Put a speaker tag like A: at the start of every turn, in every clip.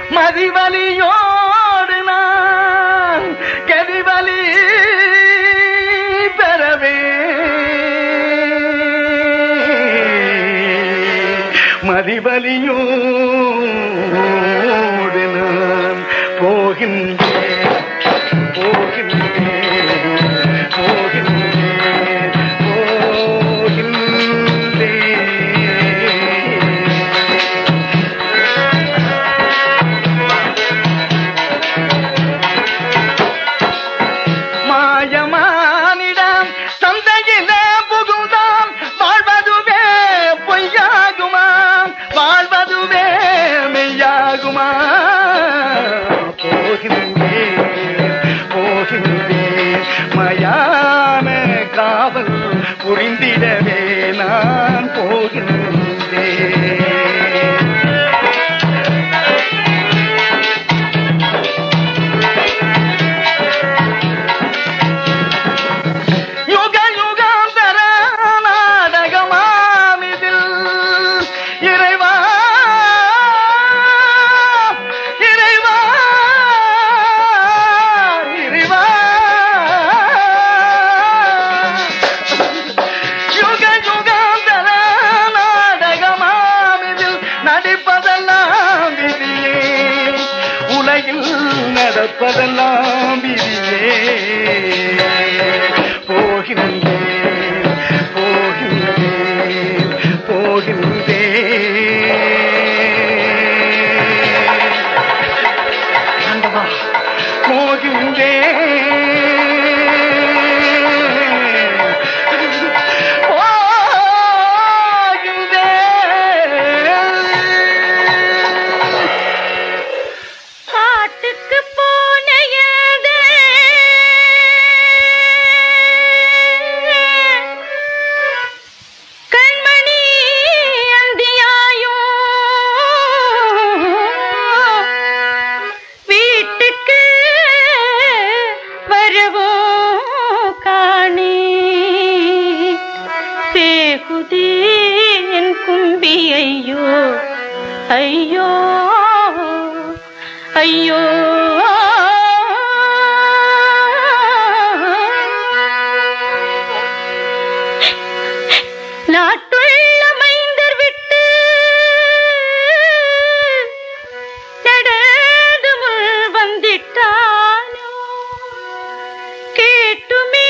A: மதிவலியோடு நான் கதிவலி பெறவே மதிவலியோடு நான் போகின்றேன் போகின்றேன் போகின்றேன் போகின்றேன் மாயமானிடம் சந்தையில புகுந்தான் வாழ்வதுவே பொய்யாகுமா வாழ்வதுவே மெய்யாகுமா போகின்றேன் போகின்றேன் மயான காவல் புரிந்திடவே நான் போகின்றேன் யுக யுகாந்தர நாடகமாமிதில் இறைவா இறைவா இறைவா யுக யுகாந்தர நாடகமாமிதில் நடிப்பதெல்லாம் விதியே உலகில் நடப்பதெல்லாம் விதியே போகின்றேன் போகின்றேன் போகின்றேன் ஆண்டவா போகின்றேன் போகின்றேன்
B: காட்டுக்கு போன ஏது கண்மணி அந்தியாயும் வீட்டுக்கு வரவும் காணி பேகுதே என் கும்பி ஐயோ ஐயோ ஐயோ நாட்டுள்ள மைந்தர் விட்டு நடந்து முள் வந்திட்டானோ கேட்டுமே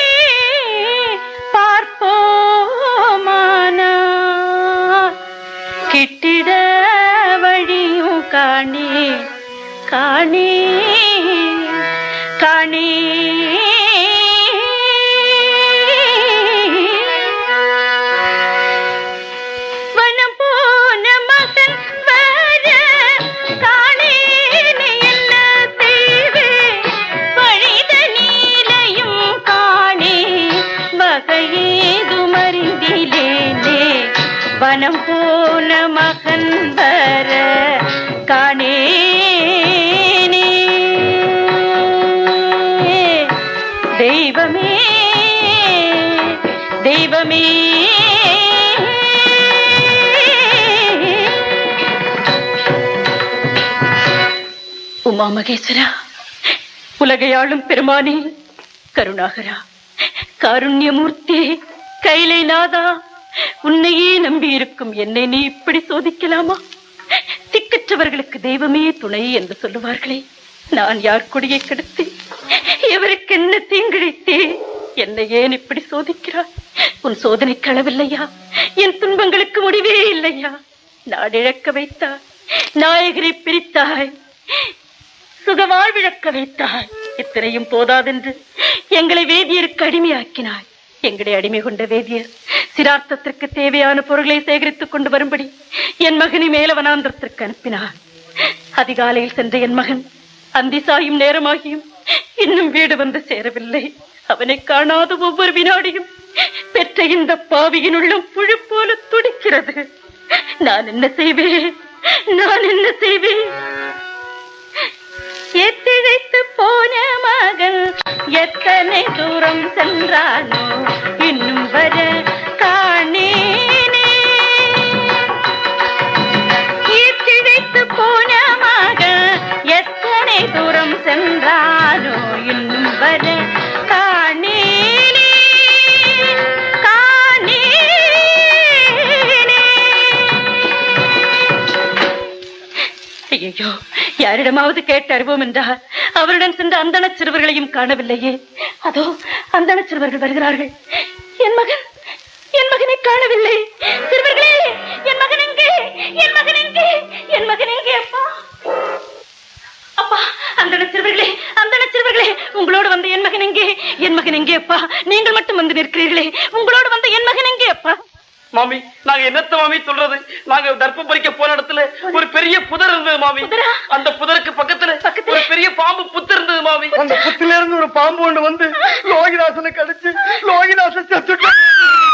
B: பார்ப்போமானா கிட்டிட வழியும் காணே காணே காணே வனம் போன மகன் வர காணேனே என்ன செய்வேன் வழித நீலையும் காணே வகையேதும் அறிந்திலேனே வனம் போன மகன் வர காணேனே தெய்வமே தெய்வமே உமா மகேஸ்வரா உலகையாளும் பெருமானே கருணாகரா காருண்யமூர்த்தி கைலை நாதா உன்னையே நம்பி இருக்கும் என்னை நீ இப்படி சோதிக்கலாமா திக்கற்றவர்களுக்கு தெய்வமே துணை என்று சொல்லுவார்களே நான் யார் கொடியை கெடுத்து எவருக்கு என்ன தீங்கிழைத்தே என்னை ஏன் இப்படி சோதிக்கிறாய் உன் சோதனை களவில்லையா என் துன்பங்களுக்கு முடிவே இல்லையா நாடிழக்க வைத்தாய் நாயகரை பிரித்தாய் சுகவாழ்விழக்க வைத்தாய் இத்தனையும் போதாதென்று எங்களை வேதியருக்கு அடிமையாக்கினாய் எங்களை அடிமை கொண்ட வேதியர் சிரார்த்தத்திற்கு தேவையான பொருளை சேகரித்துக் கொண்டு வரும்படி என் மகனை மேலவனாந்திரத்திற்கு அனுப்பினார் அதிகாலையில் சென்ற என் மகன் அந்தி சாயும் நேரமாகியும் இன்னும் வீடு வந்து சேரவில்லை அவனை காணாத ஒவ்வொரு வினாடியும் பெற்ற இந்த பாவியின் உள்ளம் புழு போல துடிக்கிறது நான் என்ன செய்வேன் நான் என்ன செய்வேன் எத்திழைத்து போன மகன் எத்தனை தூரம் சென்றானோ இன்னும் வர காணேனே எத்திழைத்து போன மகன் ஐயோ யாரிடமாவது கேட்டு அறிவோம் என்றால் அவருடன் சென்ற அந்தண சிறுவர்களையும் காணவில்லையே அதோ அந்தண சிறுவர்கள் வருகிறார்கள் என் மகன் என் மகனை காணவில்லை சிறுவர்களே என் மகன் எங்கே என் மகன் எங்கே என் மகன் எங்கே அப்பா அப்பா அந்தண சிறுவர்களே அந்தண சிறுவர்களே உங்களோடு வந்த என் மகன் எங்கே என் மகன் எங்கே அப்பா நீங்கள் மட்டும் வந்து நிற்கிறீர்களே உங்களோடு வந்த என் மகன் எங்கே அப்பா
C: மாமி நாங்க என்னத்த மாமி சொல்றது நாங்க தர்ப்பம் பறிக்க போன இடத்துல ஒரு பெரிய புதர் இருந்தது மாமி
B: புதரா?
C: அந்த புதருக்கு பக்கத்துல
B: பக்கத்துல?
C: ஒரு பெரிய பாம்பு புத்து இருந்தது மாமி
A: அந்த புத்தில இருந்து ஒரு பாம்பு ஒண்ணு வந்து லோகிதாசனை கடிச்சு லோகிதாசன் செத்துட்டான்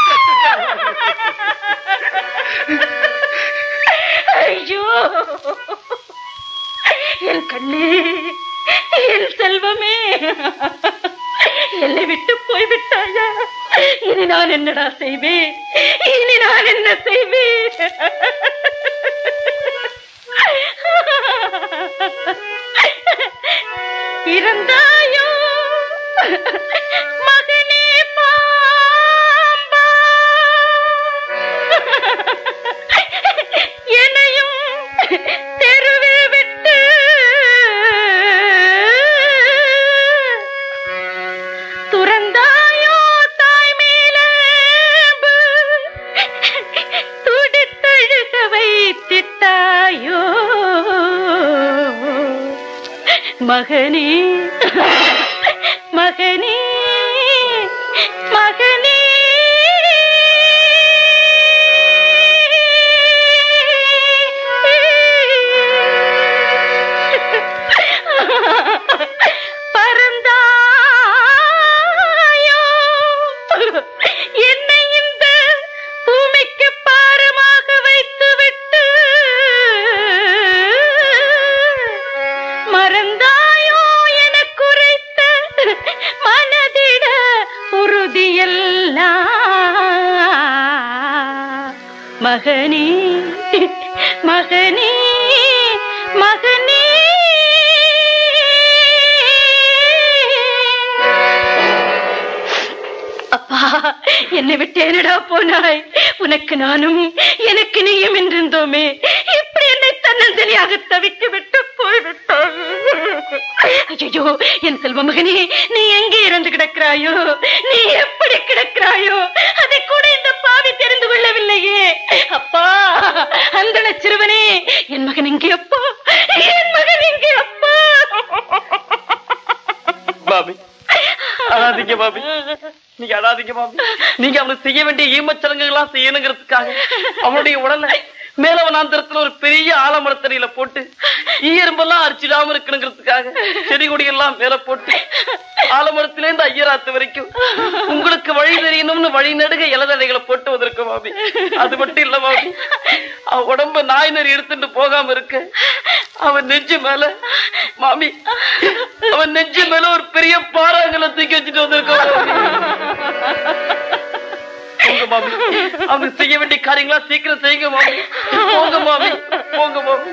B: ஐயோ என் கண்ணே என் செல்வமே என்னை விட்டு போய்விட்டாயா இனி நான் என்னடா செய்வேன் இனி நான் என்ன செய்வேன் இறந்தாயோ மகனே பாம்பா என்னையும் தெருவில் விட்டு துறந்தாயோ தாய் மேலம்பு துடித்தழுக வைத்திட்டாயோ மகனே மகனே மகனே பறந்தாயோ என்னை இந்த பூமிக்கு பாரமாக வைத்துவிட்டு மறந்தாயோ என குறைத்த மனதிட உறுதியெல்லாம் மகனே மகனே மகனே அப்பா என்னை விட்டு என்னடா போனாய் உனக்கு நானும் எனக்கு நீயும் என்றிருந்தோமே இப்படி என்னை தன்னந்தனியாக தவிக்க விட்டு போய்விட்டாய் ஐயோ என் செல்வ மகனே நீ எங்கே இறந்து கிடக்கிறாயோ நீ எப்படி கிடக்கிறாயோ அதை கூட இந்த பாவி தெரிந்து கொள்ளவில்லையே அப்பா அந்தன சிறுவனே என் மகன் எங்கே அப்பா என் மகன் எங்கே அப்பா
C: மாமி அழாதீங்க மாமி நீங்க அழாதீங்க மாமி நீங்க அவனுக்கு செய்ய வேண்டிய ஈமச்சடங்குகள்லாம் செய்யணுங்கிறதுக்காக அவனுடைய உடலை மேலவனாந்திரத்துல ஒரு பெரிய ஆலமரத்தடியில போட்டு ஈயரும்பெல்லாம் அரிச்சிடாம இருக்கணுங்கிறதுக்காக செடி கொடியெல்லாம் மேல போட்டு ஆலமரத்திலேருந்து ஐயராத்து வரைக்கும் உங்களுக்கு வழி தெரியணும்னு வழி நடுக இலதடைகளை போட்டு வந்திருக்க மாமி அது மட்டும் இல்ல மாமி அவன் உடம்ப நாய் நரி எடுத்துட்டு போகாம இருக்க அவன் நெஞ்சு மேல மாமி அவன் நெஞ்சு மேல ஒரு பெரிய பாறாங்கல தூக்கி வச்சுட்டு வந்திருக்க போங்க மாமி அவங்க செய்ய வேண்டிய காரியங்களா சீக்கிரம் செய்யுங்க மாமி போங்க மாமி போங்க மாமி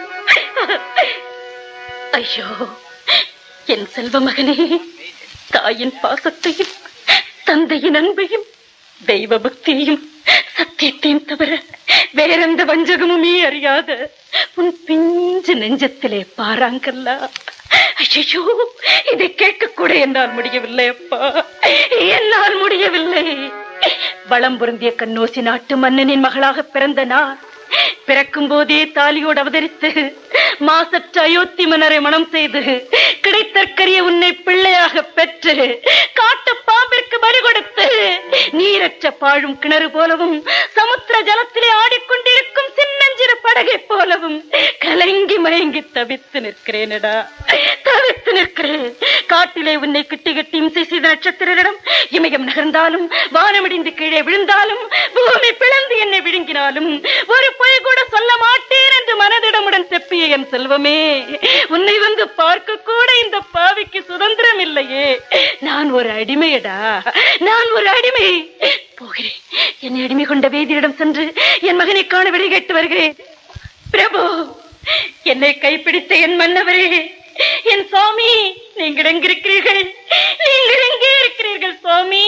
B: ஐயோ என் செல்வ மகனே தாயின் பாசத்தையும் தந்தையின் அன்பையும் தெய்வ பக்தியையும் சத்தியத்தையும் தவிர வேறெந்த வஞ்சகமுமே அறியாத உன் பிஞ்சு நெஞ்சத்திலே பாராங்கல்லா ஐயோ இதை கேட்க கூட என்னால் முடியவில்லை அப்பா என்னால் முடியவில்லை வளம் பொருந்திய கண்ணோசி நாட்டு மன்னனின் மகளாக பிறந்த நான் பிறக்கும் போதே தாலியோடு அவதரித்து மாசற்ற அயோத்தி மன்னரை மனம் செய்து கிடைத்தற்கரிய உன்னை பிள்ளையாக பெற்று காட்டு பாம்பிற்கு பலி கொடுத்து நீரற்ற பாழும் கிணறு போலவும் சமுத்திர ஜலத்திலே ஆடிக்கொண்டிருக்கும் சின்னஞ்சிறு படகை போலவும் கலங்கி மயங்கி தவித்து நிற்கிறேனடா தவித்து நிற்கிறேன் காட்டிலே உன்னை கிட்டி கட்டி இம்சை செய்த நட்சத்திரரிடம் இமயம் நகர்ந்தாலும் வானமிடிந்து கீழே விழுந்தாலும் பூமி பிளந்து என்னை விழுங்கினாலும் ஒரு பொய் கூட சொல்ல மாட்டேன் என்று மனதிடமுடன் செப்பிய என் செல்வமே உன்னை வந்து பார்க்க கூட இந்த பாவிக்கு சுதந்திரம் இல்லையே நான் ஒரு அடிமையடா நான் ஒரு அடிமை போகிறேன் என்னை அடிமை கொண்ட வேதியிடம் சென்று என் மகனை காண விடை கேட்டு வருகிறேன் பிரபு என்னை கைப்பிடித்த என் மன்னவரே என் சுவாமி நீங்கள் எங்கிருக்கிறீர்கள் நீங்கள் எங்கே இருக்கிறீர்கள் சுவாமி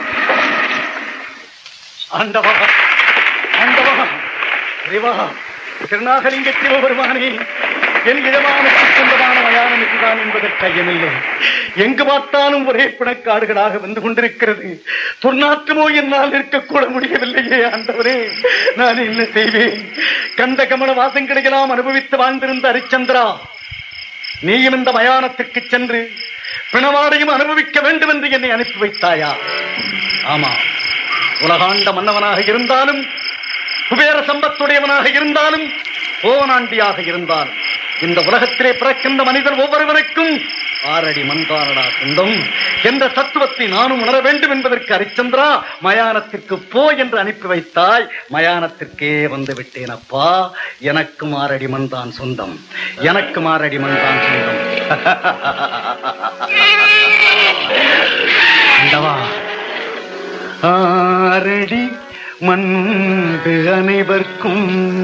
A: ஆண்டவா ஆண்டவா இறைவா திருநாகலிங்க சிவபெருமானே என் இதமானுக்கு சொந்தமான மயானம் இதுதான் என்பதற்கு ஐயமில்லை எங்கு பார்த்தாலும் ஒரே பிணக்காடுகளாக வந்து கொண்டிருக்கிறது துர்நாற்றமோ என்னால் இருக்கக்கூட முடியவில்லையே ஆண்டவரே நான் என்ன செய்வேன் கண்ட கமல வாசங்களையெல்லாம் அனுபவித்து வாழ்ந்திருந்த ஹரிச்சந்திரா நீயும் இந்த மயானத்திற்கு சென்று பிணவாடையும் அனுபவிக்க வேண்டும் என்று என்னை அனுப்பி வைத்தாயா ஆமா உலகாண்ட மன்னவனாக இருந்தாலும் குபேர சம்பத்துடையவனாக இருந்தாலும் ஓனாண்டியாக இருந்தாலும் இந்த உலகத்திலே பிறக்கின்ற மனிதர் ஒவ்வொருவருக்கும் ஆறடி மண்பாரடா சொந்தம் என்ற தத்துவத்தை நானும் உணர வேண்டும் என்பதற்கு ஹரிச்சந்திரா மயானத்திற்கு போ என்று அனுப்பி வைத்தாய் மயானத்திற்கே வந்து விட்டேன் அப்பா எனக்கும் ஆறடி மண் தான் சொந்தம் எனக்கும் ஆறடி மண் தான் சொந்தம் ஆண்டவா ஆரடி மண்பு அனைவர்க்கும்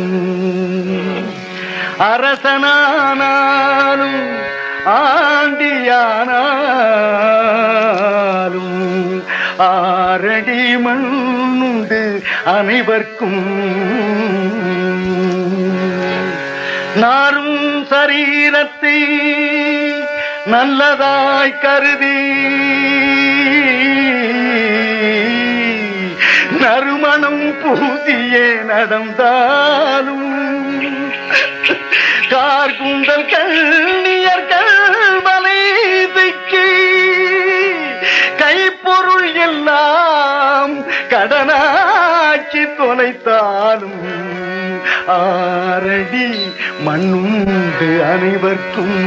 A: அரசனானாலும் ஆண்டியானாலும் ஆரடி மண்ணுண்டு அனைவர்க்கும் நாரும் சரீரத்தை நல்லதாய் கருதி நறுமணம் பூதியே நடந்தாலும் கார்குண்டல் கண்ணியர் கல்வலை திக்கி கைப்பொருள் எல்லாம் கடனாக்கி தொலைத்தாலும் ஆரடி மண்ணுண்டு அனைவர்க்கும்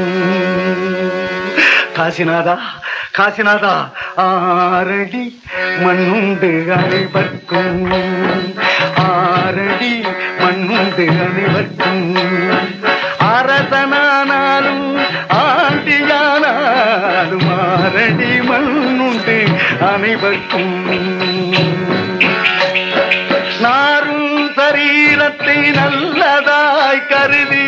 A: காசிநாதா காசிநாதா ஆரடி மண்ணுண்டு அனைவர்க்கும் ஆரடி மண்ணுண்டு அனைவர்க்கும் அரசனானாலும் ஆண்டியானாலும் ஆரடி மண்ணுண்டு அனைவர்க்கும் நாரும் சரீரத்தை நல்லதாய் கருதி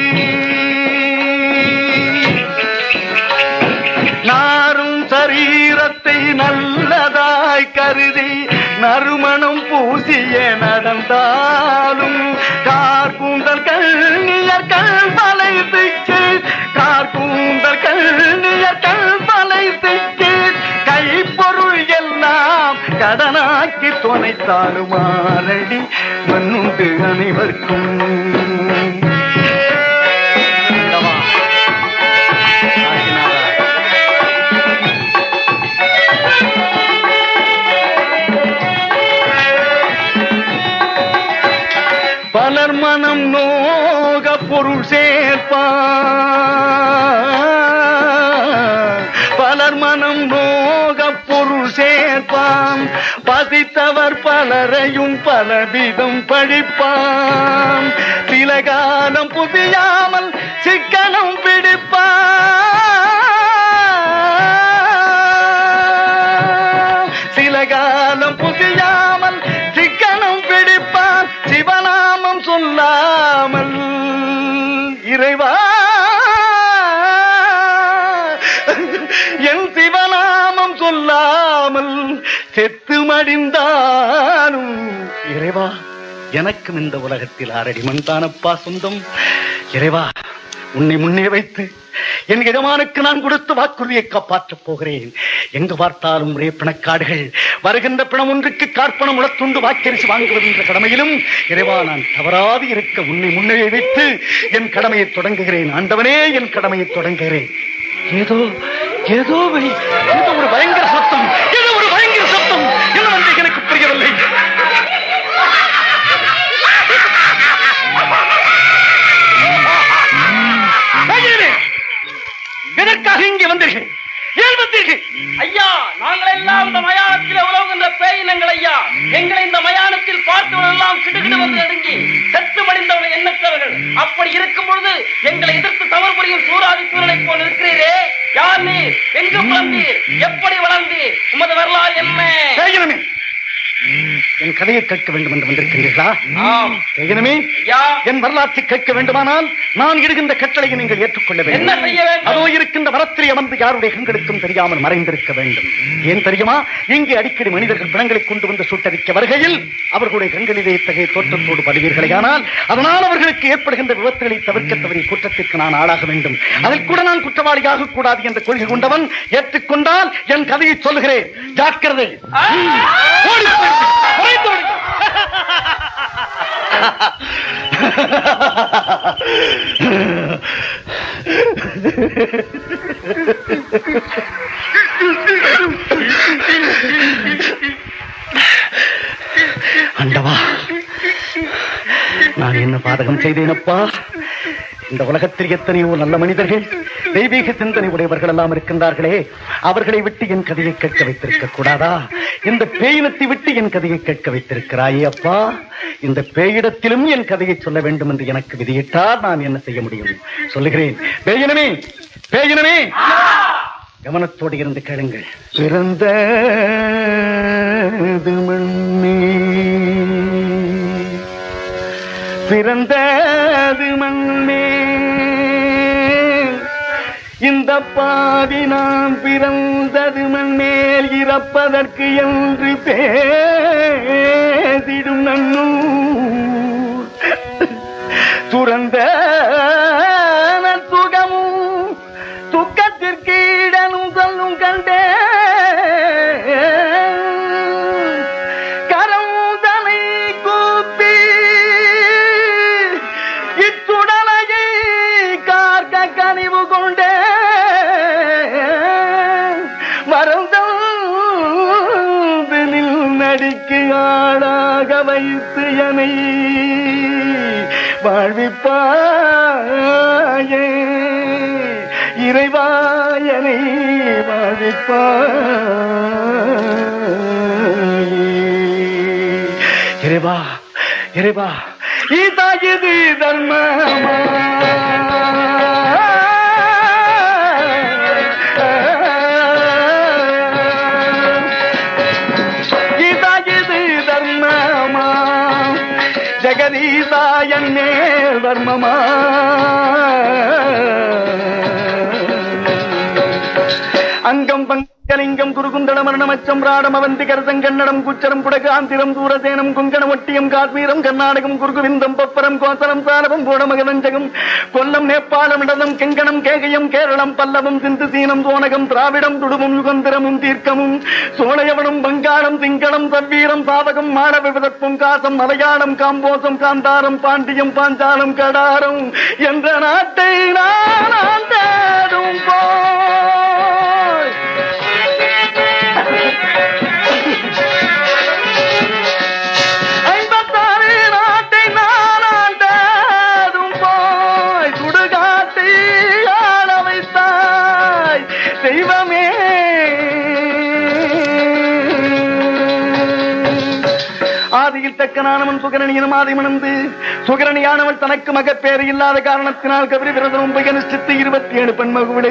A: நாரும் சரீரத்தை நல்லதாய் கருதி நறுமணம் பூசிய நடந்தாலும் கார்கூந்தல் கண்ணியர் கல்வலை திக்கு கார்கூந்தல் கண்ணியர் கல்வலை திக்கு கைப்பொருள் எல்லாம் கடனாக்கி துணைத்தாலும் ஆரடி மண்ணுண்டு அனைவர்க்கும் ஆண்டவா, காசிநாதா, பலர் மனம் நோக பொருள் சேர்ப்பான் பலர் மனம் நோக பொருள் சேர்ப்பான் பசித்தவர் பலரையும் பலவிதம் பழிப்பான் சில காலம் புதியாமல் சிக்கனம் பிடிப்பான் சில காலம் புதியாமல் சிக்கனம் பிடிப்பான் சிவநாமம் சொல்லாமல் இறைவா என் சிவநாமம் சொல்லாமல் செத்து மடிந்தாலும் இறைவா எனக்கும் இந்த உலகத்தில் ஆரடி மண்தானப்பா சொந்தம் இறைவா உன்னை முன்னே வைத்து என் எஜமானுக்கு நான் கொடுத்த வாக்குறுதியை காப்பாற்றப் போகிறேன் எங்கு பார்த்தாலும் ஒரே பிணக்காடுகள் வருகின்ற பிணம் ஒன்றுக்கு கார்ப்பணம் உளத்துண்டு வாக்கரிசி வாங்குவது என்ற கடமையிலும் இறைவா நான் தவறாது இருக்க உன்னை முன்னே வைத்து என் கடமையை தொடங்குகிறேன் ஆண்டவனே என் கடமையை தொடங்குகிறேன் ஏதோ ஏதோ வை- ஏதோ ஒரு பயங்கர சத்தம் ஏதோ ஒரு பயங்கர சத்தம் என்னவென்று எனக்கு புரியவில்லை ஐயனே, எதற்காக இங்கே வந்தீர்கள் ஏன் வந்தீர்கள்
C: ஐயா நாங்கள் எல்லாம் இந்த மயானத்தில் உலவுகின்ற பேயினங்கள் ஐயா எங்களை இந்த மயானத்தில் பார்த்தவர்களெல்லாம் கிடுகிடு வந்து நடுங்கி செத்து மடிந்தவர்கள் எண்ணற்றவர்கள் அப்படி இருக்கும் பொழுது எங்களை எதிர்த்து தவறு புரியும் சூறாதி சூழலை போல் இருக்கிறீரே யார் நீர் எங்கு பிறந்தீர் எப்படி வளர்ந்தீர் உமது வரலாறு என்ன
A: ஐயனே, என் கதையை கேட்க வேண்டும் என்று வந்திருக்கிறீர்களா
C: ஆம்
A: தேகனமே
C: ஐயா
A: என் வரலாற்றை கேட்க வேண்டுமானால் நான் இடுகின்ற கட்டளையை நீங்கள் ஏற்றுக்கொள்ள வேண்டும்
C: என்ன செய்ய வேண்டும்?
A: அதோ இருக்கின்ற வரத்திலே அமர்ந்து யாருடைய கண்களுக்கும் தெரியாமல் மறைந்திருக்க வேண்டும் ஏன் தெரியுமா இங்கே அடிக்கடி மனிதர்கள் பிணங்களை கொண்டு வந்து சுட்டரிக்க வருகையில் அவர்களுடைய கண்களிலே இத்தகைய தோற்றத்தோடு படுவீர்களேயானால் அதனால் அவர்களுக்கு ஏற்படுகின்ற விபத்துகளை தவிர்க்க தவறிய குற்றத்திற்கு நான் ஆளாக வேண்டும் அதில் கூட நான் குற்றவாளியாக கூடாது என்ற கொள்கை கொண்டவன் ஏற்றுக்கொண்டால் என் கதையை சொல்லுகிறேன் ஜாக்கிரதை ஓடி போய், குறைந்து ஓடி. அண்டவா நான் என்ன பாதகம் செய்தேனப்பா இந்த உலகத்தில் எத்தனையோ நல்ல மனிதர்கள் தெய்வீக சிந்தனை உடையவர்கள் எல்லாம் இருக்கின்றார்களே அவர்களை விட்டு என் கதையை கேட்க வைத்திருக்க கூடாதா இந்த பேயினத்தை விட்டு என் கதையை கேட்க வைத்திருக்கிறாயே அப்பா இந்த பேயிடத்திலும் என் கதையை சொல்ல வேண்டும் என்று எனக்கு விதியிட்டால் நான் என்ன செய்ய முடியும் சொல்லுகிறேன் பேயினமே பேயினமே கவனத்தோடு இருந்து கேளுங்கள் பிறந்த மண்ணே பிறந்தது மண்ணே இந்த பாவி நான் பிறந்தது மண்மேல் இறப்பதற்கு என்று பேசிடும் நன்னூர் துறந்த சுகமும் துக்கத்திற்கு இடனும் சொல்லும் கண்டே கரந்தலை கூப்பி இச்சுடலையை காக்க கனிவு கொண்டே மறந்ததில் நடிக்கு ஆளாக வைத்து எனை வாழ்விப்பாயே இறைவாயனை வாழ்விப்பாயே இறைவா இறைவா ஈதா இது தர்மமா ஈதா இது தர்மமா ஜெகதீசா என்னே தர்மமா அங்கம் பங்கலிங்கம் குருகுந்தள மரணமச்சம் ராடம் அவந்தி கரசம் கன்னடம் குச்சரம் குடகு ஆந்திரம் தூரசேனம் குங்கண ஒட்டியம் காஷ்மீரம் கர்நாடகம் குருகுவிந்தம் பப்பரம் கோசலம் சாரவம் கூடமகதஞ்சகம் கொல்லம் நேபாளம் இடதம் கெங்கணம் கேகயம் கேரளம் பல்லவம் சிந்து சீனம் சோனகம் திராவிடம் துடுவும் யுகந்திரமும் தீர்க்கமும் சோழையவனும் வங்காளம் சிங்களம் சவ்வீரம் சாவகம் மாணவ விதப்பும் காசம் மலையாளம் காம்போசம் காந்தாரம் பாண்டியம் பாஞ்சாலம் கடாரம் என்ற நாட்டை நான் ஆண்டாடும் போய் ஐம்பத்தாறு நாட்டை நான் ஆண்டாடும் போய் சுடுகாட்டை ஆள வைத்தாய் தெய்வமே ஆதியில் தக்கனானவன் சுகரணியனும் ஆதிமணந்து சுகரணியானவள் தனக்கு மகப்பேறு இல்லாத காரணத்தினால் கபரி விரதமும் பகனிஷ்டித்து இருபத்தி ஏழு பெண்மகுவிலை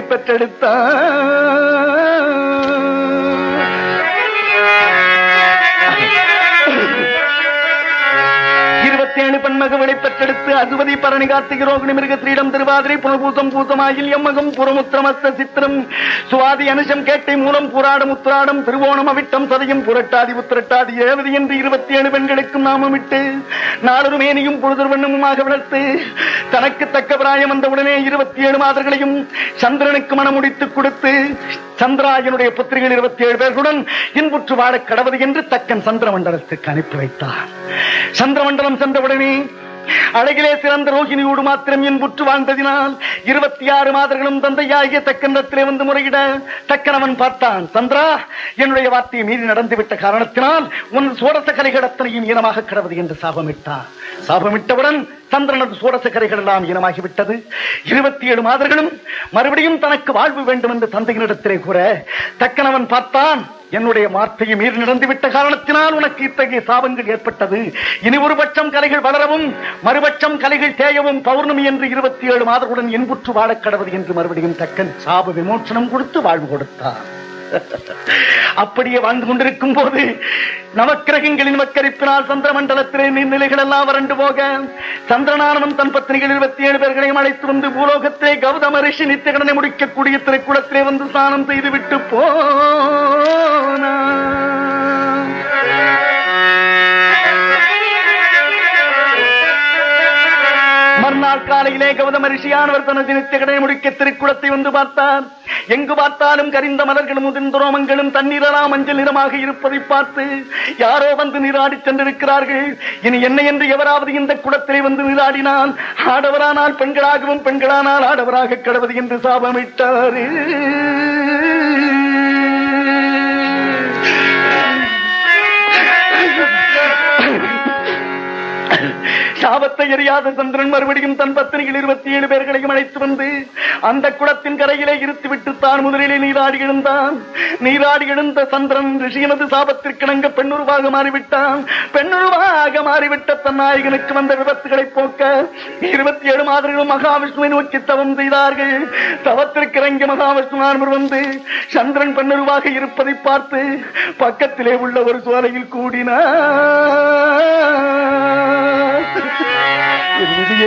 A: பெற்றெடுத்தார் இருபத்தி ஏழு பெண்மகவளை பெற்றெடுத்து அசுவதி பரணி கார்த்திகை ரோகிணி மிருக ஸ்ரீடம் திருவாதிரை புனர்பூசம் பூசமாயில் எம்மகம் புறமுத்திரமஸ்த சித்திரம் சுவாதி அனுஷம் கேட்டை மூலம் புராடம் உத்திராடம் திருவோணம் அவிட்டம் சதையும் புரட்டாதி உத்திரட்டாதி ஏவதி என்று இருபத்தி ஏழு பெண்களுக்கும் நாமமிட்டு நாளொரு மேனியும் பொழுது வண்ணமுமாக வளர்த்து தனக்கு தக்க பிராயம் வந்தவுடனே இருபத்தி ஏழு மாதர்களையும் சந்திரனுக்கு மனமுடித்துக் கொடுத்து சந்திராயனுடைய புத்திரிகள் இருபத்தி ஏழு பேர்களுடன் இன்புற்று வாழக் கடவது என்று தக்கன் சந்திரமண்டலத்துக்கு அனுப்பி வைத்தார் சந்திரமண்டலம் சென்றவுடனே அழகிலே சிறந்த ரோகிணியோடு மாத்திரம் இன்புற்று வாழ்ந்ததினால் இருபத்தி ஆறு மாதர்களும் தந்தையாகிய தக்கனிடத்திலே வந்து முறையிட தக்கனவன் பார்த்தான் சந்திரா என்னுடைய வார்த்தையை மீறி நடந்துவிட்ட காரணத்தினால் உன் சோடச கலைகள் அத்தனையும் ஈனமாக கிடவது என்று சாபமிட்டார் சாபமிட்டவுடன் சந்திரனது சோடச கரைகள் எல்லாம் ஈனமாகிவிட்டது இருபத்தி ஏழு மாதர்களும் மறுபடியும் தனக்கு வாழ்வு வேண்டும் என்று தந்தையினிடத்திலே கூற தக்கனவன் பார்த்தான் என்னுடைய வார்த்தையை மீறி நடந்துவிட்ட காரணத்தினால் உனக்கு இத்தகைய சாபங்கள் ஏற்பட்டது இனி ஒரு பட்சம் கலைகள் வளரவும் மறுபட்சம் கலைகள் தேயவும் பௌர்ணமி என்று இருபத்தி ஏழு மாதங்களுடன் இன்புற்று வாழக் கடவுது என்று மறுபடியும் தக்கன் சாப விமோசனம் கொடுத்து வாழ்வு கொடுத்தார் அப்படியே வாழ்ந்து கொண்டிருக்கும் போது நவக்கிரகங்களின் வக்கரிப்பினால் சந்திர மண்டலத்திலே நீர்நிலைகள் எல்லாம் வறண்டு போக சந்திரனானவன் தன் பத்திரிகள் இருபத்தி ஏழு பேர்களையும் அழைத்து வந்து பூலோகத்திலே கௌதம ரிஷி நித்தியகடனை முடிக்கக்கூடிய திரைக்குளத்திலே வந்து ஸ்நானம் செய்துவிட்டு போனான் மறுநாள் காலையிலே கௌதம ரிஷியானவர் தனது நித்தியகடனை முடிக்க திருக்குளத்தை வந்து பார்த்தார் எங்கு பார்த்தாலும் கரிந்த மலர்களும் முதிர்ந்த ரோமங்களும் தண்ணீரலாம் மஞ்சள் நிறமாக இருப்பதை பார்த்து யாரோ வந்து நீராடி சென்றிருக்கிறார்கள் இனி என்ன என்று எவராவது இந்த குளத்திலே வந்து நீராடினால் ஆடவரானால் பெண்களாகவும் பெண்களானால் ஆடவராக கடவது என்று சாபமிட்டாரு சாபத்தை எறியாத சந்திரன் மறுபடியும் தன் பத்திரிகள் இருபத்தி ஏழு பேர்களையும் அழைத்து வந்து அந்த குளத்தின் கரையிலே இருத்துவிட்டு தான் முதலிலே நீராடி எழுந்தான் நீராடி எழுந்த சந்திரன் ரிஷியனது சாபத்திற்கிணங்க பெண்ணுருவாக மாறிவிட்டான் பெண்ணுருவாக மாறிவிட்ட தன் நாயகனுக்கு வந்த விபத்துகளை போக்க இருபத்தி ஏழு மாதங்களும் மகாவிஷ்ணுவை நோக்கி தவம் செய்தார்கள் தவத்திற்கு இறங்கி மகாவிஷ்ணுவானவர் வந்து சந்திரன் பெண்ணுருவாக இருப்பதை பார்த்து பக்கத்திலே உள்ள ஒரு சோலையில் கூடினார் என் விதியே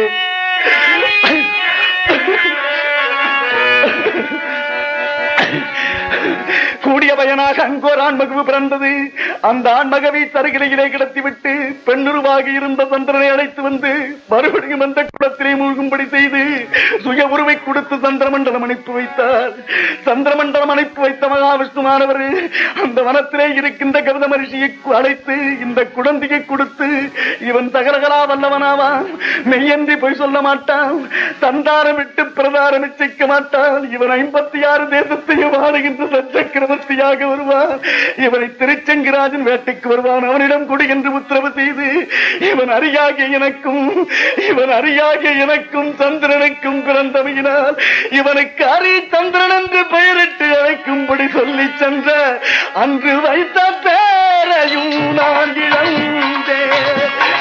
A: கூடிய பயனாக அங்கோர் ஆண்மகவு பிறந்தது அந்த ஆண்மகவை தருகிலையிலே கிடத்திவிட்டு பெண்ணுருவாகி இருந்த சந்திரனை அழைத்து வந்து மறுபடியும் அந்த குளத்திலே மூழ்கும்படி செய்து சுய உருவை கொடுத்து சந்திரமண்டலம் அனுப்பி வைத்தார் சந்திரமண்டலம் அனுப்பி வைத்த மகாவிஷ்ணுமானவர் அந்த வனத்திலே இருக்கின்ற கௌதம ரிஷியை அழைத்து இந்த குழந்தையை கொடுத்து இவன் தகரகலா வல்லவனாவான் மெய்யன்றி பொய் சொல்ல மாட்டான் தந்தாரம் விட்டு பிரதாரம் நிச்சயிக்க மாட்டான் இவன் ஐம்பத்தி ஆறு தேசத்தையும் ஆளுகின்ற சச்சக்கிரவர்த்தியாக வருவான் இவனை திருச்செங்கிராஜன் வேட்டைக்கு வருவான் அவனிடம் கொடு என்று உத்தரவு செய்து இவன் அறியாகிய எனக்கும் இவன் அறியாகிய எனக்கும் சந்திரனுக்கும் பிறந்தமையினால் இவனுக்கு அரி சந்திரன் என்று பெயரிட்டு அழைக்கும்படி சொல்லி சென்ற அன்று வைத்த பேரையும் நான் இழந்தேன்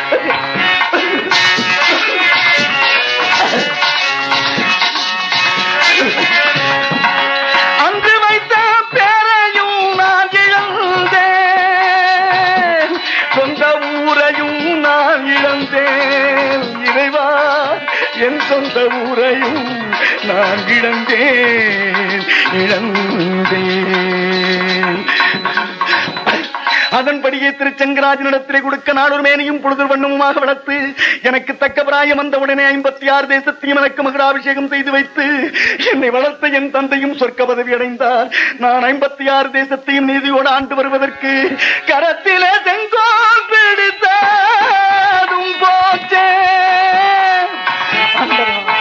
A: அன்று வைத்த பேரையும் நான் இழந்தேன் சொந்த ஊரையும் நான் இழந்தேன் இறைவா என் சொந்த ஊரையும் நான் இழந்தேன் இழந்தேன் அதன்படியே திருச்சங்கராஜனிடத்திலே கொடுக்க நாளொரு மேனையும் பொழுது வண்ணமுமாக வளர்த்து எனக்கு தக்க பிராயம் வந்தவுடனே ஐம்பத்தி ஆறு தேசத்தையும் எனக்கு மகராபிஷேகம் செய்து வைத்து என்னை வளர்த்த என் தந்தையும் சொர்க்க பதவி அடைந்தார் நான் ஐம்பத்தி ஆறு தேசத்தையும் நீதியோடு ஆண்டு வருவதற்கு கரத்திலே செங்கோல் பிடித்ததும் போச்சே ஆண்டவா.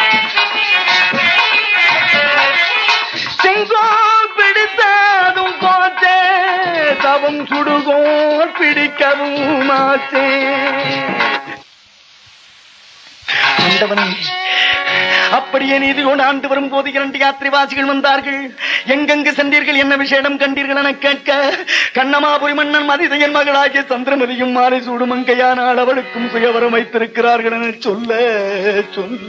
A: செங்கோல் பிடித்ததும் போச்சே தவம் சுடுகோல் பிடிக்கவும் ஆச்சே ஆண்டவனே அப்படியே நீதி கொண்டு ஆண்டு வரும்போது இரண்டு யாத்திரைவாசிகள் வந்தார்கள் எங்கெங்கு சென்றீர்கள் என்ன விஷயம் கண்டீர்கள் என கேட்க கண்ணமாபுரி மன்னன் மதிதையன் மகளாகிய சந்திரமதியும் மாலை சூடும் மங்கையானால் அவளுக்கும் சுயவரம் வைத்திருக்கிறார்கள் என சொல்ல சொல்ல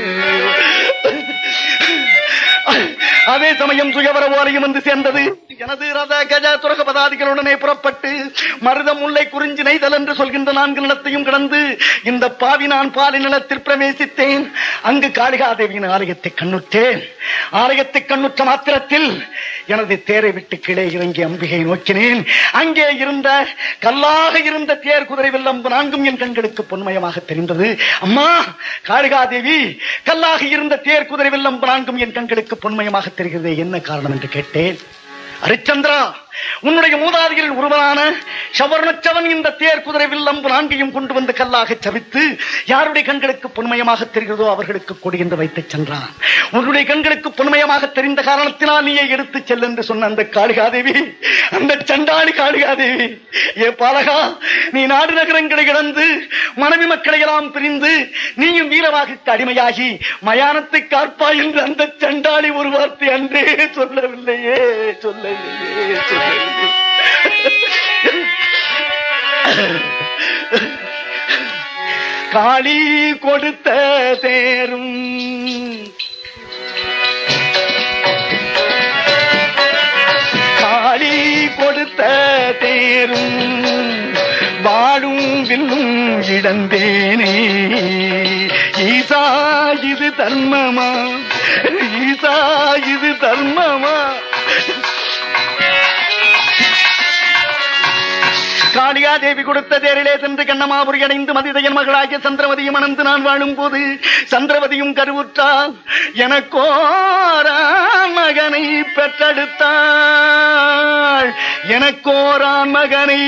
A: அதே சமயம் சுயவர ஓலையும் வந்து சேர்ந்தது எனது ரத கஜ துரக பதாதிகளுடனே புறப்பட்டு மருத முல்லை குறிஞ்சி நெய்தல் என்று சொல்கின்ற நான்கு நிலத்தையும் கடந்து இந்த பாவி நான் பாலை நிலத்தில் பிரவேசித்தேன் அங்கு காளிகாதேவியின் ஆலயத்தை கண்ணுற்றேன் ஆலயத்தை கண்ணுற்ற மாத்திரத்தில் எனது தேரை விட்டு கீழே இறங்கி அம்பிகை நோக்கினேன் அங்கே இருந்த கல்லாக இருந்த தேர் குதிரை வெள்ளம் நான்கும் என் கண்களுக்கு பொன்மயமாக தெரிந்தது அம்மா காளிகாதேவி கல்லாக இருந்த தேர் குதிரை வெள்ளம் நான்கும் என் கண்களுக்கு பொன்மயமாக தெரிகிறது என்ன காரணம் என்று கேட்டேன் ஹரிச்சந்திரா உன்னுடைய மூதாதையில் ஒருவனான சவர்ணச்சவன் இந்த தேர் குதிரை வில்லம்பு நான்கையும் கொண்டு வந்து கல்லாக சவித்து யாருடைய கண்களுக்கு பொன்மயமாக தெரிகிறதோ அவர்களுக்கு கொடி என்று வைத்துச் சென்றான் உன்னுடைய கண்களுக்கு பொன்மயமாக தெரிந்த காரணத்தினால் நீயே எடுத்துச் செல் என்று சொன்ன அந்த காளிகாதேவி அந்த சண்டாளி காளிகாதேவி ஏ பாலகா நீ நாடு நகரங்களை இழந்து மனைவி மக்களை எல்லாம் பிரிந்து நீயும் வீரவாகுக்கு அடிமையாகி மயானத்தை காப்பாய் என்று அந்த சண்டாளி ஒரு வார்த்தை அன்றே சொல்லவில்லையே சொல்லவில்லையே சொல்லவில்லை காளி கொடுத்த தேரும் நேரும் வாழும் வில்லும் இழந்தேனே ஈசா இது தர்மமா ஈசா இது தர்மமா காளியா தேவி கொடுத்த தேரிலே சென்று கண்ணமாபுரி அடைந்து மதிதையன் மகளாகிய சந்திரவதியும் அணந்து நான் வாழும் போது சந்திரவதியும் கருவுற்றால் எனக்கோரான் மகனை பெற்றெடுத்தாள் எனக்கோரான் மகனை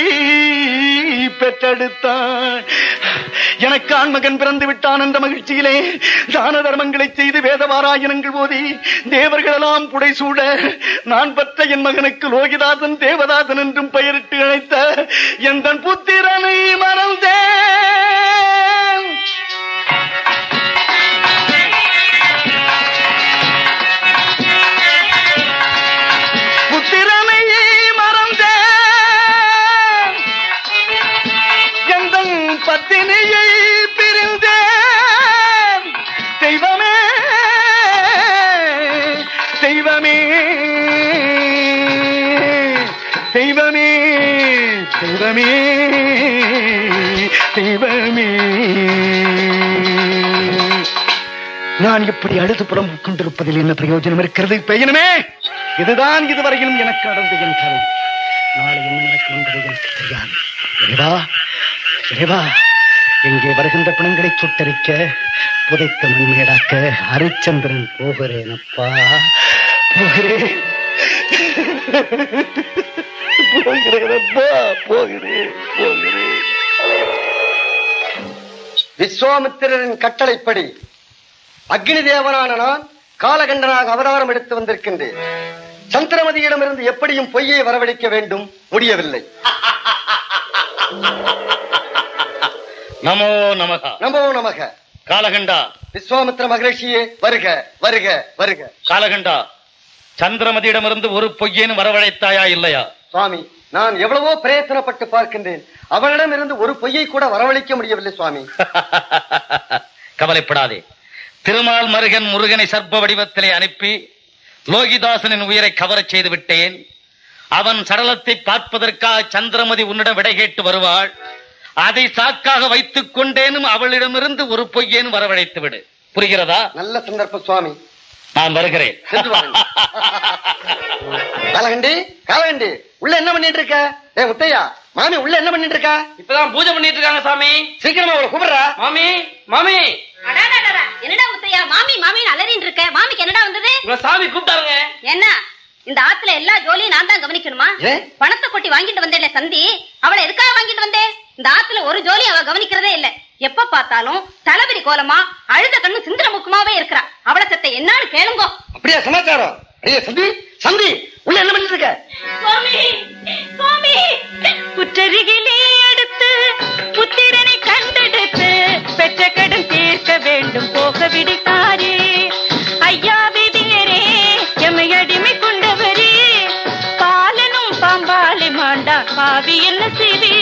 A: பெற்றெடுத்தாள் எனக்கு ஆண்மகன் பிறந்து விட்டான் என்ற மகிழ்ச்சியிலே தான தர்மங்களை செய்து வேதவாராயணங்கள் போதி தேவர்களெல்லாம் புடைசூட நான் பெற்ற என் மகனுக்கு லோகிதாசன் தேவதாசன் என்றும் பெயரிட்டு அழைத்த எந்த புத்திரனை மறந்தேன் புத்திரனை மறந்தேன் எந்தன் பத்தினியை பிரிந்தேன் தெய்வமே தெய்வமே தெய்வமே தெய்வமே தெய்வமே நான் இப்படி அழுது புறம் கொண்டிருப்பதில் என்ன பிரயோஜனம் இருக்கிறது பெயனுமே இதுதான் இதுவரையிலும் எனக்கு நடந்த என் கதை நாளை என்ன நடக்கும் என்பது எனக்கு தெரியாது இறைவா இறைவா இங்கே வருகின்ற பிணங்களை சுட்டரிக்க புதைத்த மண்மேடாக்க ஹரிச்சந்திரன் போகிறேன் அப்பா போகிறேன் போகிறேன் அப்பா போகிறேன் போகிறேன்
D: விஸ்வாமித்திரரின் கட்டளைப்படி அக்னி தேவனான நான் காலகண்டனாக அவதாரம் எடுத்து வந்திருக்கின்றேன் சந்திரமதியிடமிருந்து எப்படியும் பொய்யை வரவழைக்க வேண்டும் முடியவில்லை
A: நமோ நமகா
D: நமோ நமக
A: காலகண்டா
D: விஸ்வாமித்திர மகரிஷியே வருக வருக வருக
A: காலகண்டா சந்திரமதியிடமிருந்து ஒரு பொய்யேனும் வரவழைத்தாயா இல்லையா
D: சுவாமி நான் எவ்வளவோ பிரயத்தனப்பட்டு பார்க்கின்றேன் அவனிடமிருந்து ஒரு பொய்யை கூட வரவழைக்க முடியவில்லை சுவாமி
E: கவலைப்படாதே திருமால் மருகன் முருகனை சர்ப்ப வடிவத்திலே அனுப்பி லோகிதாசனின் உயிரை கவரச் செய்து விட்டேன் அவன் சடலத்தை பார்ப்பதற்காக சந்திரமதி உன்னிடம் விடை கேட்டு வருவாள் அதை சாக்காக வைத்துக் கொண்டேனும் அவளிடமிருந்து ஒரு பொய்யேனும் வரவழைத்து விடு புரிகிறதா
D: நல்ல சந்தர்ப்பம் சுவாமி
E: நான் வருகிறேன்
D: சென்று வாருங்கள். காலகண்டி காலகண்டி உள்ள என்ன பண்ணிட்டு இருக்க ஏ முத்தையா மாமி உள்ள என்ன பண்ணிட்டு இருக்கா
C: இப்பதான் பூஜை பண்ணிட்டு இருக்காங்க சாமி
D: சீக்கிரமா அவளை கூப்பிடுறா
C: மாமி மாமி
B: அடாடாடாடா, என்னடா முத்தையா மாமி மாமின்னு அலறின்னு இருக்க மாமிக்கு என்னடா வந்தது
C: உங்க சாமி கூப்பிட்டாருங்க
B: என்ன இந்த ஆத்துல எல்லா ஜோலியும் நான் தான் கவனிக்கணுமா
D: ஏன்?
B: பணத்தை கொட்டி வாங்கிட்டு வந்தேன்ல சந்தி அவளை எதுக்காக வாங்கிட்டு வந்தேன் இந்த ஆத்துல ஒரு ஜோலி அவ கவனிக்கிறதே இல்ல எப்ப பார்த்தாலும் தளபதி கோலமா அழுத கண்ணு சிந்திர முக்கமாவே இருக்கிறா அவளை சத்த என்னன்னு கேளுங்கோ
D: அப்படியா சமாச்சாரம் ஐயா சந்தி சந்தி உள்ள என்ன பண்ணிட்டு இருக்க
B: சுவாமி சுவாமி புற்றருகிலே அடுத்து புத்திரனை கண்டெடுத்து பெற்ற கடன் தீர்க்க வேண்டும் போக விடுத்தாரே ஐயா விதியரே எமை அடிமை கொண்டவரே பாலனும் பாம்பாலை மாண்டா பாவி என்ன செய்தி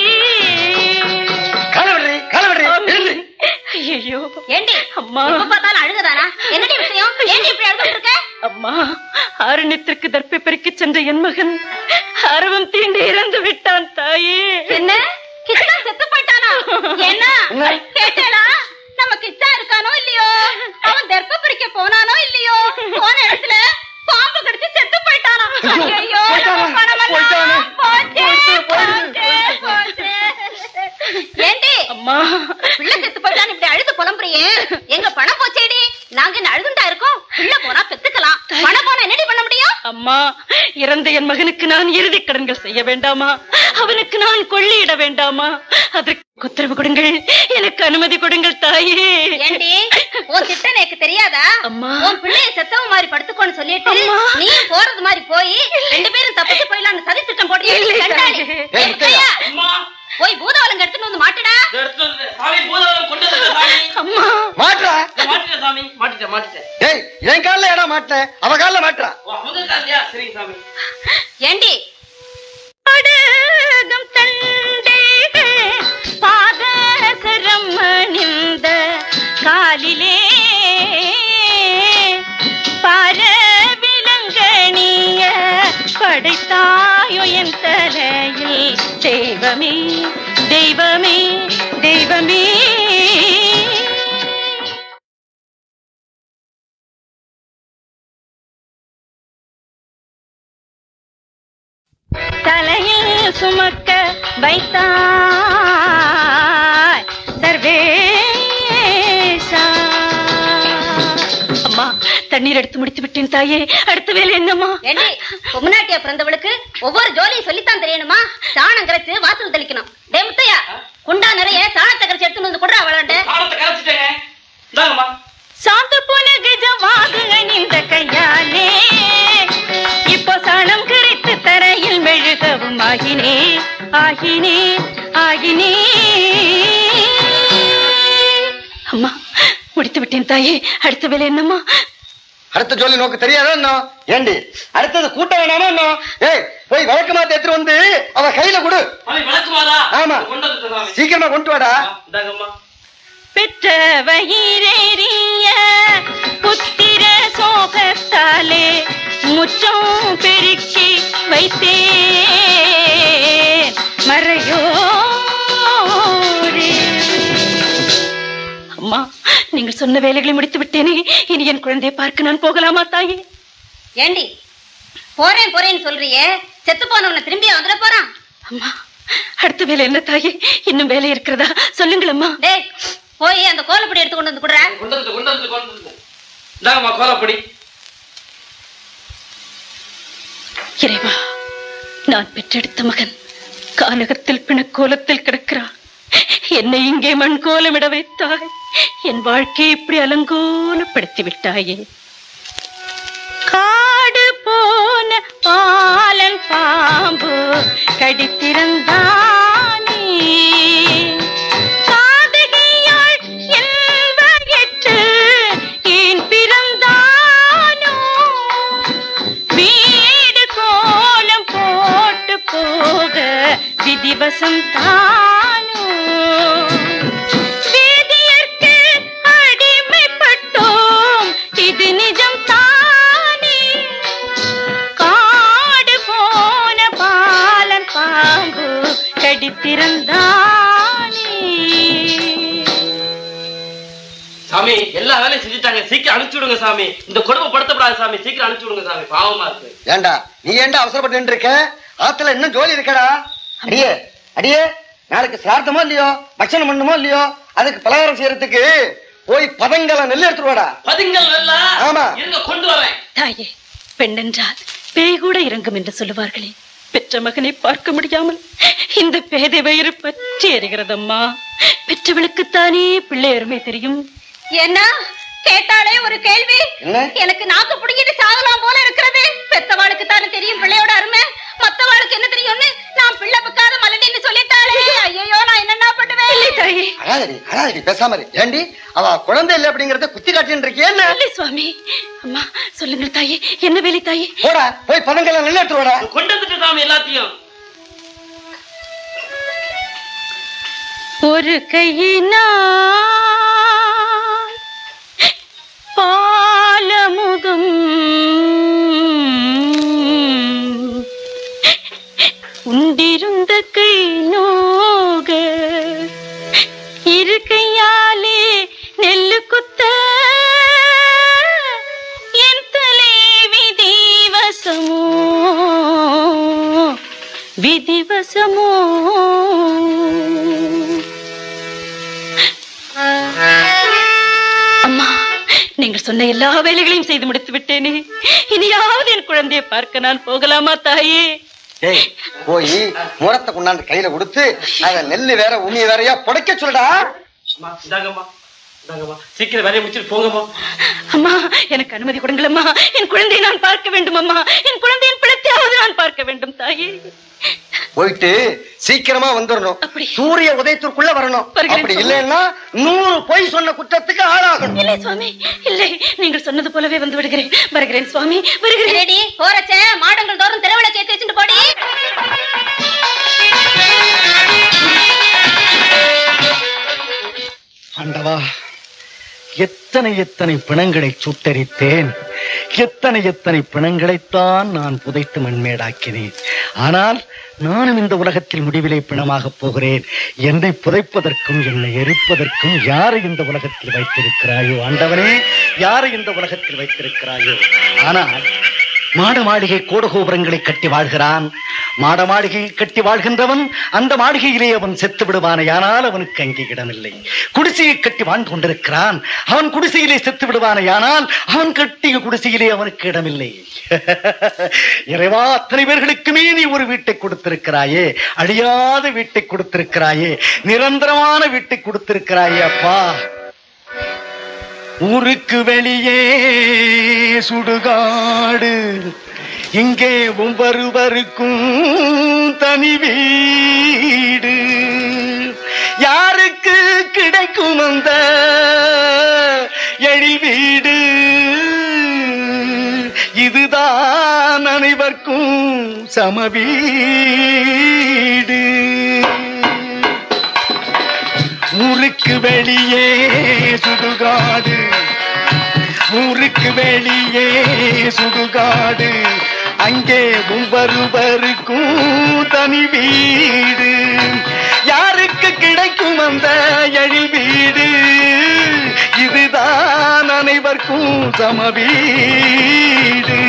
D: காலவடி காலவடி எழுந்து
B: ஐயோ ஏண்டி அம்மா எப்ப பார்த்தாலும் அழுகுதானா என்னடி விஷயம் ஏண்டி இப்படி அழுதுட்டு இருக்க அம்மா ஆரண்யத்திற்கு தர்ப்பை பெருக்கி சென்ற என் மகன் அரவம் தீண்டி இறந்து விட்டான் தாயே என்ன கிச்சா செத்து போயிட்டானா என்ன கேட்டேடா நம்ம கிச்சா இருக்கானோ இல்லையோ அவன் தர்ப்ப பிரிக்க போனானோ இல்லையோ போன இடத்துல பாம்பு கடிச்சு செத்து போயிட்டானா ஐயோ
D: போயிட்டானா?
B: பணமெல்லாம்
D: போயிட்டானே.
B: போச்சே,
D: போயிட்டு, போயிட்டு,
B: போச்சே, போச்சே. ஏண்டி அம்மா பிள்ளை செத்து போயிட்டான்னு இப்படி அழுது புலம்புறியே எங்க பணம் போச்சேடி நாங்க என்ன அழுதுண்டா இருக்கோம் பிள்ளை போனா பெத்துக்கலாம் பணம் போனா என்னடி பண்ண முடியும்
F: அம்மா இறந்த என் மகனுக்கு நான் இறுதி கடன்கள் செய்ய வேண்டாமா அவனுக்கு நான் கொள்ளையிட வேண்டாமா அதற்கு உத்தரவு கொடுங்கள் எனக்கு அனுமதி கொடுங்கள் தாயே
B: ஏண்டி உன் திட்டம் எனக்கு தெரியாதா
F: அம்மா.
B: உன் பிள்ளைய செத்தவ மாதிரி படுத்துக்கோன்னு சொல்லிட்டு
F: அம்மா.
B: நீ போறது மாதிரி போய் ரெண்டு பேரும் தப்பிச்சு போயிடலாம்னு சதி திட்டம்
F: இல்லை,
B: போட்டு
F: தாயே.
D: ஏய், முத்தையா.
C: அம்மா
B: போய் பூதவலங்க எடுத்துட்டு வந்து மாட்டுடா
C: இதை எடுத்து வந்து சாமி பூதவரம் கொண்டு வந்து சாமி
F: அம்மா
D: மாற்றா
C: இதை மாட்டிட்டேன் சாமி மாட்டிட்டேன் மாட்டிட்டேன்
D: ஏய் என் கால்ல இடம் மாட்டேன் அவ கால்ல மாற்றா
C: ஓ, அவங்க இல்லையா சரிங்க சாமி
B: ஏண்டி
F: படகம் தண்டேகள் பாதசரம் அணிந்த காலிலே பரவிலங்கணிய படைத்தாயோ
B: என் தலையில் தெய்வமே தெய்வமே தெய்வமே தலையில் சுமக்க வைத்தாய் சர்வேஷா அம்மா தண்ணீர் எடுத்து முடித்து விட்டேன் தாயே அடுத்த வேலை என்னம்மா
G: ஏண்டி பொம்னாட்டியா பிறந்தவளுக்கு ஒவ்வொரு ஜோலியும் சொல்லித்தான் தெரியணுமா சாணம் கரைச்சு வாசல் தெளிக்கணும் டே முத்தையா குண்டா நிறைய சாணத்தை கரைச்சு எடுத்துட்டு வந்து கொடுறா அவளாண்ட
C: காலத்தை கரைச்சிட்டேங்க இந்தாங்கம்மா
B: சாந்த புனகஜமாக அணிந்த கையாலே இப்போ சணம் கரைத்து தரையில் மெழுகவும் ஆகினே ஆகினே ஆகினே அம்மா முடித்து விட்டேன் தாயே அடுத்த வேலை என்னம்மா
D: அடுத்த ஜோலி நோக்கு தெரியாதா என்ன ஏண்டி அடுத்தது கூட்ட வேணாமா என்ன ஏய் போய் விளக்கு மாத்த எடுத்துட்டு வந்து அவ கையில கொடு
C: சாமி விளக்குமாறா
D: ஆமா.
C: கொண்டு வந்துட்டேன் சாமி
D: சீக்கிரமா கொண்டு வாடா
C: ஆ, இந்தாங்கம்மா
B: பெற்ற வயிறேறிய புத்திர சோகத்தாலே முற்றம் பெருக்கி வைத்தேன் மறையோரே அம்மா நீங்கள் சொன்ன வேலைகளை முடித்து விட்டேனே இனி என் குழந்தையை பார்க்க நான் போகலாமா தாயே
G: ஏண்டி போறேன் போறேன்னு சொல்றியே செத்து போனவன திரும்பி வந்துட போறான்
B: அம்மா அடுத்த வேலை என்ன தாயே இன்னும் வேலை இருக்கிறதா சொல்லுங்கள் அம்மா
G: டேய் போய் அந்த கோலப்படி எடுத்து கொண்டு வந்து கொடுறா
C: கொண்டு வந்து கொண்டு வந்து கொண்டு வந்து இந்தாங்கம்மா கோலப்பொடி
B: இறைவா நான் பெற்றெடுத்த மகன் கானகத்தில் பிணக்கோலத்தில் கிடக்கிறான் என்னை இங்கே மண் கோலமிட வைத்தாய் என் வாழ்க்கையை இப்படி அலங்கோலப்படுத்தி விட்டாயே காடு போன பாலன் பாம்பு கடித்திருந்தானே காதகியாள் என் வயற்று ஏன் பிறந்தானோ வீடு கோலம் போட்டு போக விதிவசம் தானோ வேதியர்க்கு அடிமைப்பட்டோம் இது நிஜம் தானே காடு போன பாலன் பாம்பு கடித்திருந்தானே
C: சாமி எல்லா வேலையும் செஞ்சுட்டாங்க சீக்கிரம் அனுப்பிச்சு விடுங்க சாமி இந்த கொடுமை படுத்தப்படாது சாமி சீக்கிரம் அனுப்பிச்சு விடுங்க சாமி பாவமா இருக்கு
D: ஏண்டா நீ ஏண்டா அவசரப்பட்டு நின்று இருக்க ஆத்துல இன்னும் ஜோலி இருக்கடா அடியே அடியே நாளைக்கு சிரார்த்தமோ இல்லையோ பட்சணம் பண்ணுமோ இல்லையோ அதுக்கு பலகாரம் செய்யறதுக்கு போய் பதங்களை நெல் எடுத்துட்டு வாடா
C: பதிங்கள் நல்லா
D: ஆமா.
C: இருங்க கொண்டு வரேன்
B: தாயே பெண்ணென்றால் பேய் கூட இறங்கும் என்று சொல்லுவார்களே பெற்ற மகனை பார்க்க முடியாமல் இந்த பேதை வயிறு பற்றி எறிகிறதம்மா பெற்றவளுக்குத்தானே பிள்ளை அருமை தெரியும்
G: என்ன கேட்டாலே ஒரு கேள்வி
D: என்ன?
G: எனக்கு நாக்கு புடிங்கிட்டு சாகலாம் போல இருக்கிறது பெத்தவாளுக்கு தானே தெரியும் பிள்ளையோட அருமை மத்தவாளுக்கு என்ன தெரியும்னு நான் பிள்ளை பக்காத மலடின்னு சொல்லிட்டாளே ஐயோ நான் என்னென்ன பண்ணுவேன்
B: இல்லை தாயே
D: அழாதடி அழாதடி பேசாம இரு. ஏண்டி அவ குழந்தை இல்லை அப்படிங்கறத குத்தி காட்டின்னு இருக்கியே என்ன
B: இல்லை சுவாமி அம்மா சொல்லுங்கள் தாயே என்ன வேலை தாயே
D: போடா போய் பதங்களை நெல் எடுத்துட்டு வாடா
C: கொண்டு வந்துட்டு சாமி எல்லாத்தையும்
B: ஒரு கையினால் பாலமுதும் உண்டிருந்த கை நோக இரு கையாலே நெல்லு குத்த என் தலை விதிவசமோ விதிவசமோ அம்மா நீங்கள் சொன்ன எல்லா வேலைகளையும் செய்து முடித்து விட்டேனே இனியாவது என் குழந்தையை பார்க்க நான் போகலாமா தாயே
D: டேய் போய் முரத்தை கொண்டாந்து கையில கொடுத்து அத நெல்லு வேற உமி வேறயா புடைக்க சொல்லுடா
C: அம்மா இந்தாங்கம்மா இந்தாங்கம்மா சீக்கிரம் வேலையை முடிச்சுட்டு போங்கம்மா
B: அம்மா எனக்கு அனுமதி கொடுங்களம்மா என் குழந்தையை நான் பார்க்க வேண்டும் அம்மா என் குழந்தையின் பிழைத்தாவது நான் பார்க்க வேண்டும் தாயே
D: போயிட்டு சீக்கிரமா வந்துடணும்
B: அப்படி.
D: சூரிய உதயத்திற்குள்ள வரணும்
B: வருகிறேன்
D: அப்படி
B: சுவாமி.
D: இல்லைன்னா நூறு பொய் சொன்ன குற்றத்துக்கு ஆளாகணும்
B: இல்லை சுவாமி இல்லை நீங்கள் சொன்னது போலவே வந்து விடுகிறேன் வருகிறேன் சுவாமி வருகிறேன்
G: ரெடி போறச்ச மாடங்கள் தோறும் திருவிளக்கு ஏத்தி வச்சுட்டு போடி
A: ஆண்டவா எத்தனை எத்தனை பிணங்களை சுட்டரித்தேன் எத்தனை எத்தனை பிணங்களைத்தான் நான் புதைத்து மண்மேடாக்கினேன் ஆனால் நானும் இந்த உலகத்தில் முடிவிலே பிணமாகப் போகிறேன் என்னை புதைப்பதற்கும் என்னை எரிப்பதற்கும் யாரை இந்த உலகத்தில் வைத்திருக்கிறாயோ ஆண்டவனே யாரை இந்த உலகத்தில் வைத்திருக்கிறாயோ ஆனால் மாட மாளிகை கோடகோபுரங்களை கட்டி வாழ்கிறான் மாட மாளிகையை கட்டி வாழ்கின்றவன் அந்த மாளிகையிலே அவன் செத்து விடுவானையானால் அவனுக்கு அங்கே இடமில்லை குடிசையை கட்டி வாழ்ந்து கொண்டிருக்கிறான் அவன் குடிசையிலே செத்து விடுவானையானால் அவன் கட்டிய குடிசையிலே அவனுக்கு இடமில்லை இறைவா அத்தனை பேர்களுக்குமே நீ ஒரு வீட்டை கொடுத்திருக்கிறாயே அழியாத வீட்டை கொடுத்திருக்கிறாயே நிரந்தரமான வீட்டை கொடுத்திருக்கிறாயே அப்பா ஊருக்கு வெளியே சுடுகாடு இங்கே ஒவ்வொருவருக்கும் தனி வீடு யாருக்கு கிடைக்கும் அந்த எழில் வீடு இதுதான் அனைவருக்கும் சம வீடு ஊருக்கு வெளியே சுடுகாடு ஊருக்கு வெளியே சுடுகாடு அங்கே ஒவ்வொருவருக்கும் தனி வீடு யாருக்கு கிடைக்கும் அந்த எழில் வீடு இதுதான் அனைவருக்கும் சம வீடு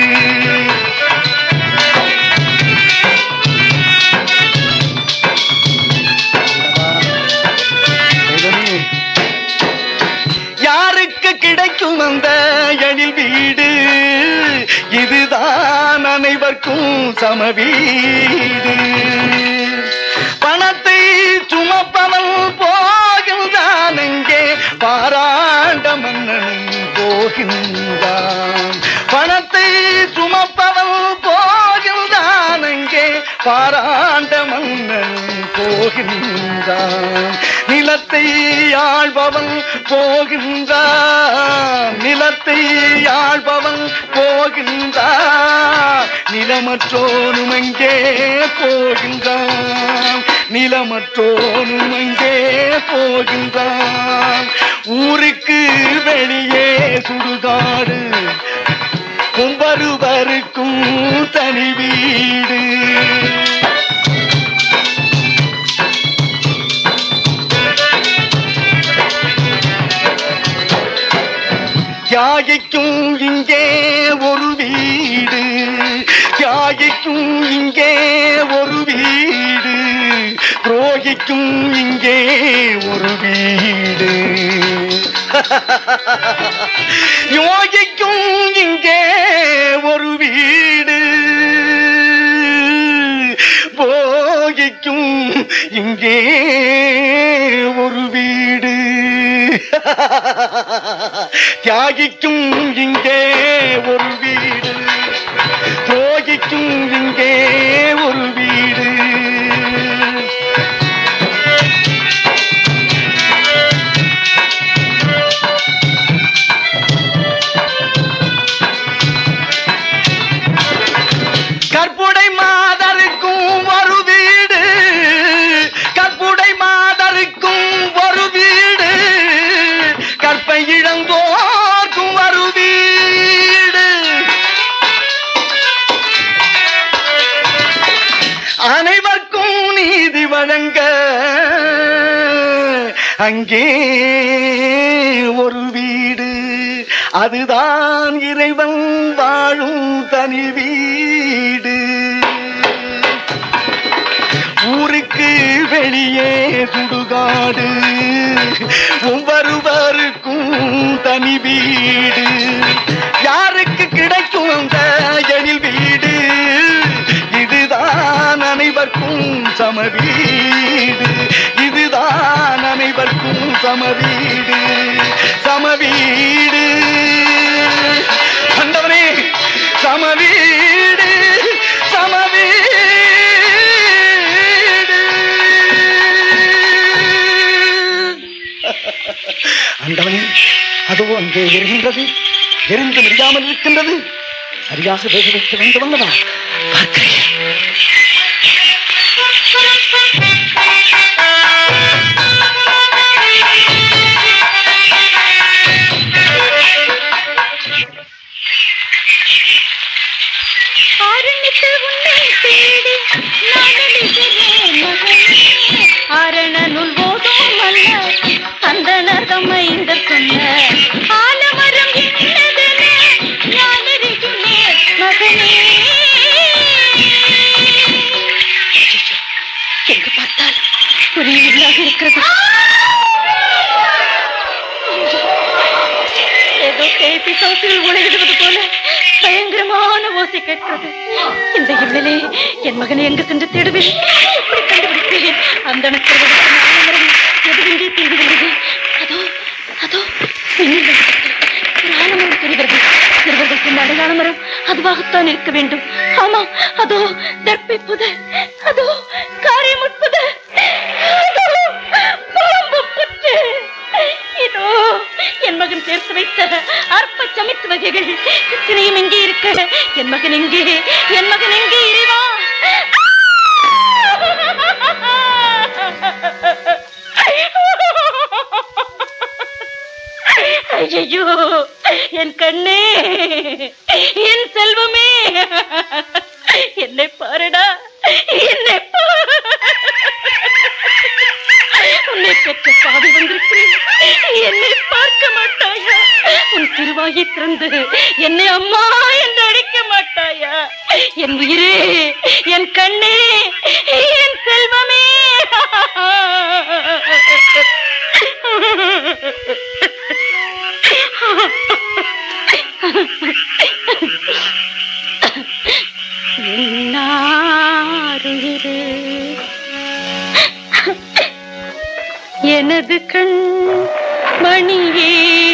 A: தேவனே, யாருக்கு கிடைக்கும் அந்த எழில் வீடு இதுதான் அனைவருக்கும் சம வீடு பணத்தை சுமப்பவன் போகின்றான் அங்கே பாராண்ட மன்னன் போகின்றான் பணத்தை சுமப்பவன் போகின்றான் அங்கே பாராண்ட மன்னன் போகின்றான் நிலத்தை ஆள்பவன் போகின்றான் நிலத்தை ஆள்பவன் போகின்றான் நிலமற்றோனும் அங்கே போகின்றான் நிலமற்றோனும் அங்கே போகின்றான் ஊருக்கு வெளியே சுடுகாடு ஒவ்வொருவருக்கும் தனி வீடு தியாகிக்கும் இங்கே ஒரு வீடு தியாகிக்கும் இங்கே ஒரு வீடு துரோகிக்கும் இங்கே ஒரு வீடு யோகிக்கும் இங்கே ஒரு வீடு போகிக்கும் இங்கே ஒரு வீடு தியாகிக்கும் இங்கே ஒரு வீடு துரோகிக்கும் இங்கே ஒரு வீடு கற்புடை மாதருக்கும் ஒரு வீடு கற்புடை மாதருக்கும் ஒரு வீடு கற்பை இழந்தோர்க்கும் ஒரு வீடு அனைவருக்கும் நீதி வழங்க அங்கே ஒரு வீடு அதுதான் இறைவன் வாழும் தனி வீடு ஊருக்கு வெளியே சுடுகாடு ஒவ்வொருவருக்கும் தனி வீடு யாருக்கு கிடைக்கும் அந்த எழில் வீடு இதுதான் அனைவருக்கும் சம வீடு இதுதான் அனைவருக்கும் சம வீடு சம வீடு ஆண்டவனே சம வீடு சம வீடு ஆண்டவனே அதோ அங்கே எரிகின்றது எரிந்து முடியாமல் இருக்கின்றது சரியாக வேக வைக்க வேண்டும் அல்லவா பார்க்கிறேன்
F: ஆரணித்து உன்னை தேடி நான் அழைக்கிறேன் மகனே ஆரணனுள் போதும் அல்ல அந்த நகமைந்த சொன்ன ஆலமரம் என்னதென நான் அறிகிறேன் மகனே எங்கு பார்த்தால் ஒரே உள்ளாக இருக்கிறது ஏதோ பேசி சோசில் உழையிடுவது போல பயங்கரமான ஓசை கேட்கிறது இந்த இருளிலே என் மகனை எங்கு சென்று தேடுவேன் எப்படி கண்டுபிடிப்பேன் அந்த ஆலமரம் எதுவெங்கே தெரிகிறது அதோ அதோ மின்னல் வெளிச்சத்தில் ஒரு ஆலமரம் தெரிகிறது சிறுவர்கள் சென்ற அடையாள மரம் அதுவாகத்தான் இருக்க வேண்டும் ஆமா அதோ தர்பை புதர் அதோ காரை முட்புதர் அதோ பாம்பு புற்று இதோ என் மகன் சேர்த்து வைத்த அற்ப சமைத்து வகைகள் இத்தனையும் எங்கே இருக்க என் மகன் எங்கே என் மகன் எங்கே இறைவா ஐயோ என் கண்ணே என் செல்வமே என்னை பாருடா என்னை பாரு. உன்னை பெற்ற சாதி வந்திருக்கிறேன் என்னை பார்க்க மாட்டாயா உன் திருவாகி திறந்து என்னை அம்மா என்று அழைக்க மாட்டாயா என் உயிரே என் கண்ணே என் செல்வமே என்னாருயிரே எனது கண் மணியே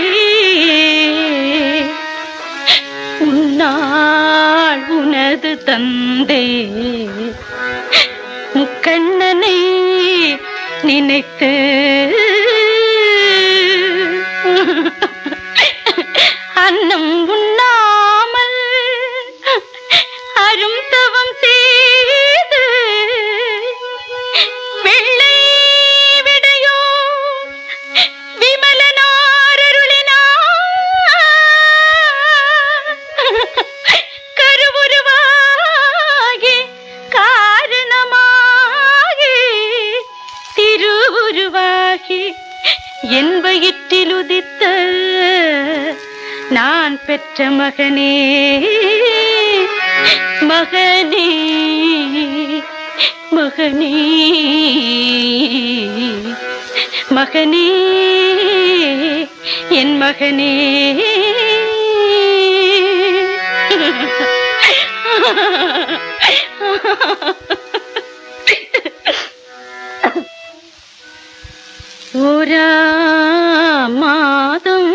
F: உன்னால் உனது தந்தை முக்கண்ணனை நினைத்து அன்னம் உண்ணாமல் அரும் தவம் செய்து வெள்ளை விடையோ விமலனாரருளினார் கருவுருவாகி காரணமாகி திருவுருவாகி என் வயிற்றில் உதித்த நான் பெற்ற மகனே மகனே மகனே மகனே என் மகனே ஓரா மாதம்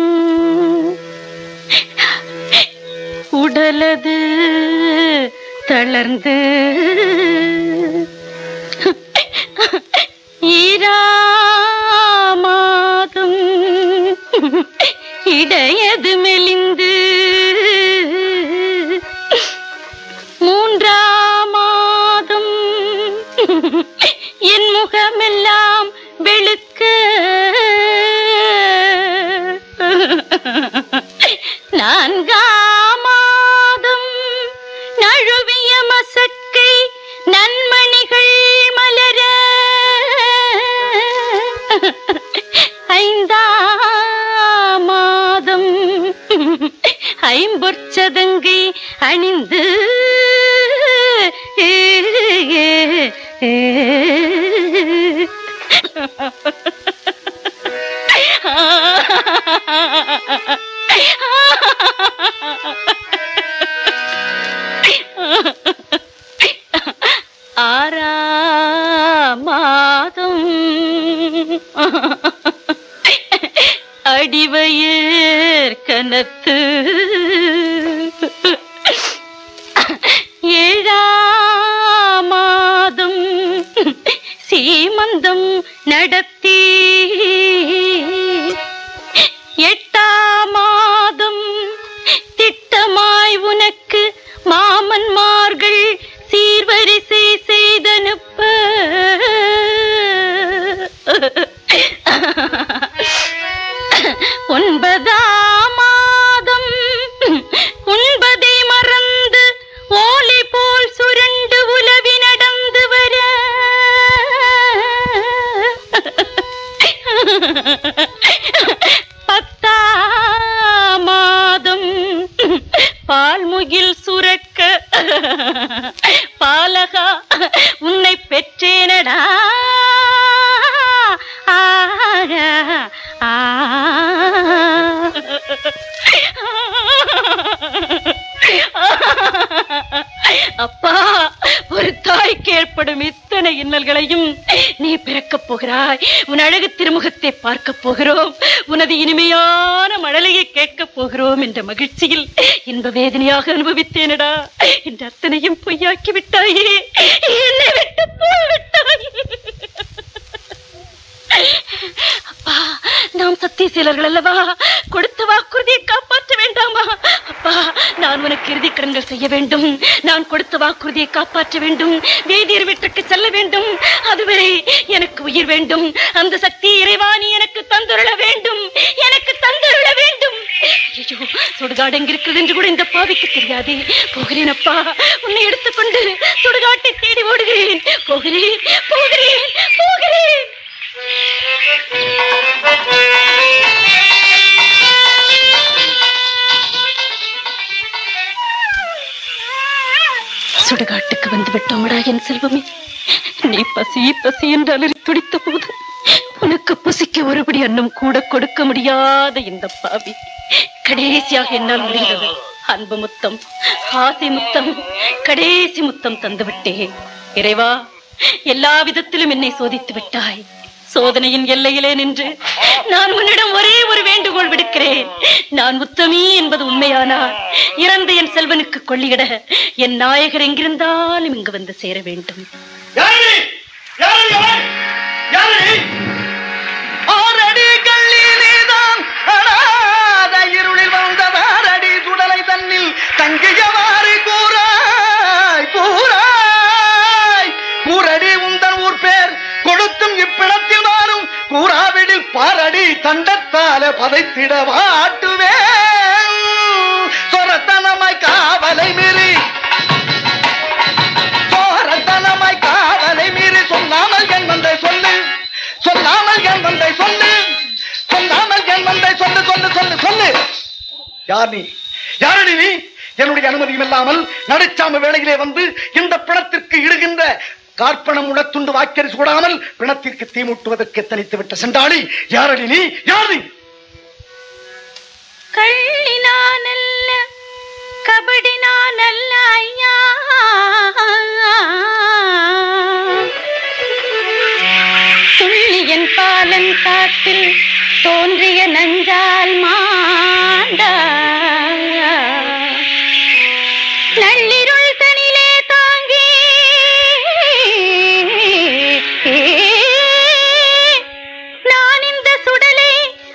F: உடலது தளர்ந்து ஈராமாதம் இடையது மெலிந்து மூன்றாமாதம் என் முகமெல்லாம் வெளுக்க நான்காமாதம் நழுவிய மசக்கை நன்மணிகள் மலர ஐந்தாமாதம் ஐம்பொற்சதங்கை அணிந்து ஆறாமாதம் அடிவயிர் கனத்து ஏழாமாதம் சீமந்தம் நடத்தி எட்டாமாதம் திட்டமாய் உனக்கு மாமன்மார்கள் சீர்வரிசை செய்தனுப்ப ஒன்பதாம் மாதம் உண்பதை மறந்து ஓ
B: பால்முகில் சுரக்க பாலகா உன்னை பெற்றேனடா ஆக, ஆ. அப்பா ஒரு தாய்க்கு ஏற்படும் இத்தனை இன்னல்களையும் நீ பிறக்கப் போகிறாய் உன் அழகு திருமுகத்தை பார்க்க போகிறோம் உனது இனிமையான மழலையை கேட்கப் போகிறோம் என்ற மகிழ்ச்சியில் இன்ப வேதனையாக அனுபவித்தேனடா என்ற அத்தனையும் பொய்யாக்கி விட்டாயே என்னை விட்டு போய்விட்டாயே அப்பா நாம் சத்தியசீலர்கள் அல்லவா கொடுத்த வாக்குறுதியை காப்பாற்ற வேண்டாமா அப்பா நான் உனக்கு இறுதி கடன்கள் செய்ய வேண்டும் நான் கொடுத்த வாக்குறுதியை காப்பாற்ற வேண்டும் வேதியர் வீட்டுக்கு செல்ல வேண்டும் அதுவரை எனக்கு உயிர் வேண்டும் அந்த சக்தி இறைவாணி எனக்கு தந்துருள வேண்டும் எனக்கு தந்துருள வேண்டும் ஐயோ சுடுகாடு எங்க இருக்கிறது என்று கூட இந்த பாவிக்கு தெரியாது போகிறேன் அப்பா உன்னை எடுத்துக்கொண்டு சுடுகாட்டை தேடி ஓடுகிறேன் போகிறேன் போகிறேன் போகிறேன் சுடுகாட்டுக்கு வந்து விட்டோமடா என் செல்வமே நீ பசி பசி என்று அலறி துடித்த போது உனக்கு புசிக்க ஒருபடி அன்னம் கூட கொடுக்க முடியாத இந்த பாவி கடைசியாக என்னால் முடிந்தது அன்பு முத்தம் ஆசை முத்தம் கடைசி முத்தம் தந்து விட்டேன் இறைவா எல்லா விதத்திலும் என்னை சோதித்து விட்டாய் சோதனையின் எல்லையிலே நின்று நான் உன்னிடம் ஒரே ஒரு வேண்டுகோள் விடுக்கிறேன் நான் உத்தமி என்பது உண்மையானால் இறந்த என் செல்வனுக்கு கொள்ளியிட என் நாயகர் எங்கிருந்தாலும் இங்கு வந்து சேர வேண்டும்
A: யாரடி யாரடி அவன்? யாரடி
D: ஆறடி கல்லிலேதான் அனாத இருளில் வந்ததாரடி சுடலை தன்னில் தங்கியவாறு கூறாய் கூறாய் கூறடி உந்தன் ஊர் பேர் கொடுத்தும் இப்பிடத்தில் வாரும் கூறாவிடில் பாரடி தண்டத்தால பதைத்திட வாட்டுவேன் சொரத்தனமாய் காவலை மீறி சோரத்தனமாய் காவலை மீறி சொல்லாமல் என் வந்தை சொல்லு சொல்லாமல் என் வந்தை சொல்லு சொல்லாமல் என் வந்தை சொல்லு சொல்லு சொல்லு சொல்லு
A: யார் நீ யாரடி நீ என்னுடைய அனுமதியும் இல்லாமல் நடுச்சாம வேளையிலே வந்து இந்த பிணத்திற்கு இடுகின்ற கார்ப்பணம் உடத்துண்டு வாக்கரிசி கூடாமல் பிணத்திற்கு தீமூட்டுவதற்கு எத்தனித்து விட்ட சென்றாளி யாரடி நீ யார் நீ
B: கள்ளி நானல்ல கபடி நானல்ல ஐயா துள்ளியன் பாலன் காட்டில் தோன்றிய நஞ்சால் மாண்டா நள்ளிருள் தனிலே தாங்கி நான் இந்த சுடலை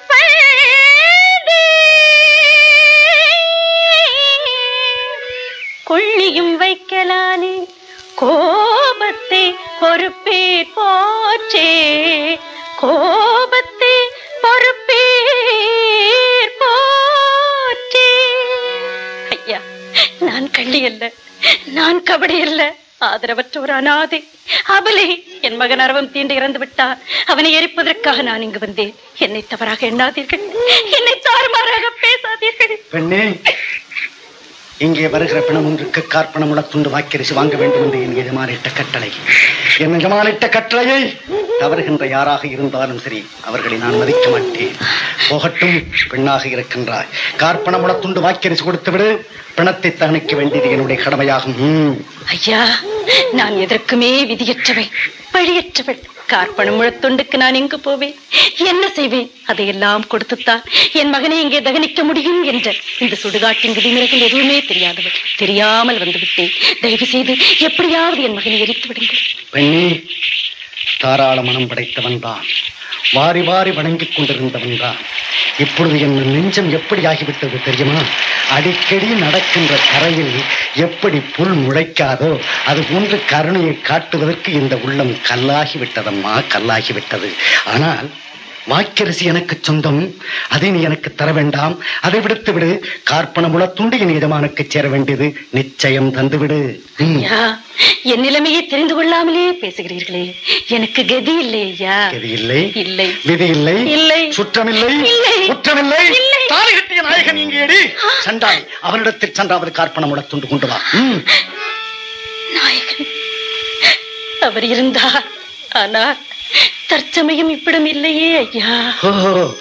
B: கொள்ளியும் வைக்கலானே கோபத்தை பொறுப்பேர் போச்சே கோபத்தை பொறுப்பேர் போச்சே ஐயா நான் கள்ளி அல்ல நான் கபடி அல்ல ஆதரவற்ற ஒரு அனாதை அபலே என் மகன் அரவம் தீண்டு இறந்து விட்டார் அவனை எரிப்பதற்காக நான் இங்கு வந்தேன் என்னை தவறாக எண்ணாதீர்கள் என்னை தாறுமாறாக பேசாதீர்கள்
A: பெண்ணே இங்கே வருகிற பிணம் ஒன்றுக்கு கார்ப்பணம் உடத்துண்டு வாக்கரிசி வாங்க வேண்டும் என்று என் எஜமானிட்ட கட்டளை என் எஜமானிட்ட கட்டளையை தவறுகின்ற யாராக இருந்தாலும் சரி அவர்களை நான் மதிக்க மாட்டேன் போகட்டும் பெண்ணாக இருக்கின்றாய் கார்ப்பணம் உடத்துண்டு வாக்கரிசி கொடுத்து விடு பிணத்தை தணிக்க வேண்டியது என்னுடைய கடமையாகும் ம்.
B: ஐயா நான் எதற்குமே விதியற்றவள் பழியற்றவள் கார்ப்பணம் முழத்துண்டுக்கு நான் எங்கு போவேன் என்ன செய்வேன் அதையெல்லாம் கொடுத்துத்தான் என் மகனை இங்கே தகனிக்க முடியும் என்ற இந்த சுடுகாட்டின் விதிமுறைகள் எதுவுமே தெரியாதவள் தெரியாமல் வந்துவிட்டேன் தயவு செய்து எப்படியாவது என் மகனை எரித்து விடுங்கள்
A: பெண்ணே தாராள மனம் படைத்தவன் தான் வாரி வாரி வணங்கிக் கொண்டிருந்தவன் தான் இப்பொழுது என் நெஞ்சம் எப்படி ஆகிவிட்டது தெரியுமா அடிக்கடி நடக்கின்ற கரையில் எப்படி புல் முளைக்காதோ அது போன்று கருணையை காட்டுவதற்கு இந்த உள்ளம் கல்லாகி விட்டதம்மா கல்லாகி விட்டது ஆனால் வாக்கரிசி எனக்கு சொந்தம் அதை நீ எனக்கு தர வேண்டாம் அதை விடுத்து விடு கார்ப்பண முளத்துண்டு என் எஜமானுக்கு சேர வேண்டியது நிச்சயம் தந்துவிடு ம்.
B: ஐயா என் நிலைமையை தெரிந்து கொள்ளாமலே பேசுகிறீர்களே எனக்கு கதி இல்லை ஐயா
A: இது இல்லை
B: இல்லை
A: விதி இல்லை
B: இல்லை.
A: சுற்றமில்லை
B: இல்லை.
A: குற்றமில்லை
B: இல்லை.
A: தாலி கட்டிய நாயகன் இங்கே எடி சண்டாய் அவனிடத்தில் சென்றாவது கார்ப்பண முளத்துண்டு கொண்டு வா ம்.
B: நாயகன் அவர் இருந்தார் ஆனால் தற்சமயம் இப்பிடம் இல்லையே ஐயா
A: ஓ.